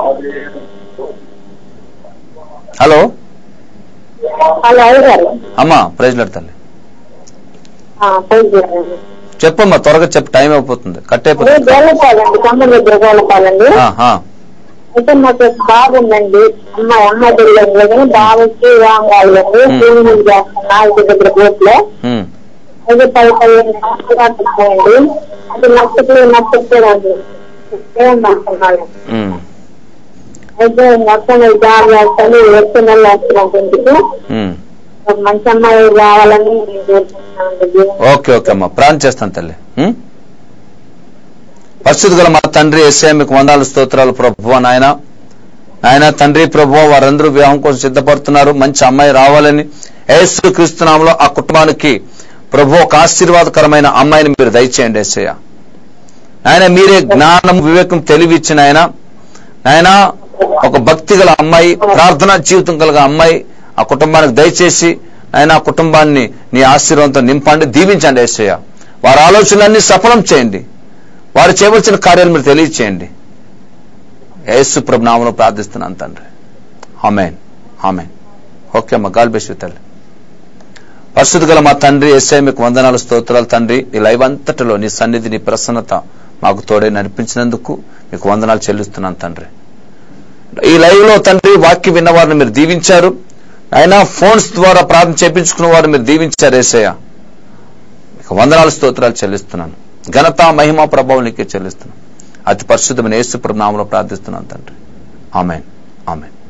హలో హలో అయ్యారు అమ్మా ప్రైజ్ తల్లి ప్రైజ్ చేయండి చెప్పమ్మా త్వరగా చెప్పు టైం అయిపోతుంది కట్ అదే అయిపోతుంది గోలపాలండి తమ్ముడు దగ్గర గోలపాలండి ఆ, ఆ, అయితే మాకు ఒక బాబు ఉందండి అమ్మాయి అమ్మాయి తెలియదు కానీ బాబుకి వివాహం కావాలండి Hmm. భూమి మీద చేస్తున్నా ఇంటి దగ్గర కోర్టులో ఉమ్, అయితే పది పదిహేను సంవత్సరాలు వచ్చాయండి అది నచ్చట్లేదు నచ్చట్లేదు ఏమంటున్నాడు ఉమ్, అయితే మొత్తం జాబ్ చేస్తాను వచ్చే నెల వేస్తున్నాను ఇంటికి ఉమ్. ఒక మంచి అమ్మాయి రావాలని నేను కోరుకుంటున్నానండి దేవుని ఓకే ఓకే అమ్మా ప్రార్థన చేస్తాను తల్లి ఉం? పరిశుద్ధ గల మా తండ్రి ఎస్ఐ మీకు వందాలు స్తోత్రాలు ప్రభు నాయన నాయన తండ్రి ప్రభు వారందరూ వివాహం కోసం సిద్ధపడుతున్నారు మంచి అమ్మాయి రావాలని యేసు క్రీస్తునామంలో ఆ కుటుంబానికి ప్రభు ఒక ఆశీర్వాదకరమైన అమ్మాయిని మీరు దయచేయండి ఎస్ఐ ఆయన మీరే జ్ఞానం వివేకం తెలివి ఇచ్చిన ఆయన ఆయన ఒక భక్తి గల అమ్మాయి ప్రార్థనా జీవితం కలిగిన అమ్మాయి ఆ కుటుంబానికి దయచేసి ఆయన ఆ కుటుంబాన్ని నీ ఆశీర్వాదంతో నింపండి దీవించండి ఏసయ్య వారి ఆలోచనలన్నీ సఫలం చేయండి వారు చేయవలసిన కార్యాలు మీరు తెలియచేయండి యేసు ప్రభు నామంలో ప్రార్థిస్తున్నాను తండ్రి ఆమెన్ ఆమెన్ ఓకే అమ్మ గాల్ బెస్ట్ తల్లి పరిశుద్ధ గల మా తండ్రి ఎస్ఐ మీకు వందనాలు స్తోత్రాలు తండ్రి ఈ లైవ్ అంతటిలో నీ సన్నిధి నీ ప్రసన్నత మాకు తోడే నడిపించినందుకు మీకు వందనాలు చెల్లిస్తున్నాను తండ్రి ఈ లైవ్ లో తండ్రి వాక్య విన్నవారిని మీరు దీవించారు అయినా ఫోన్స్ ద్వారా ప్రార్థన చేపించుకున్న వారిని మీరు దీవించారు ఏసయ్య మీకు వందనాలు స్తోత్రాలు చెల్లిస్తున్నాను ఘనత మహిమ ప్రభావం నీకే చెల్లిస్తున్నాను అతి పరిశుద్ధమైన యేసు నామంలో ప్రార్థిస్తున్నాను తండ్రి ఆమెన్ ఆమెన్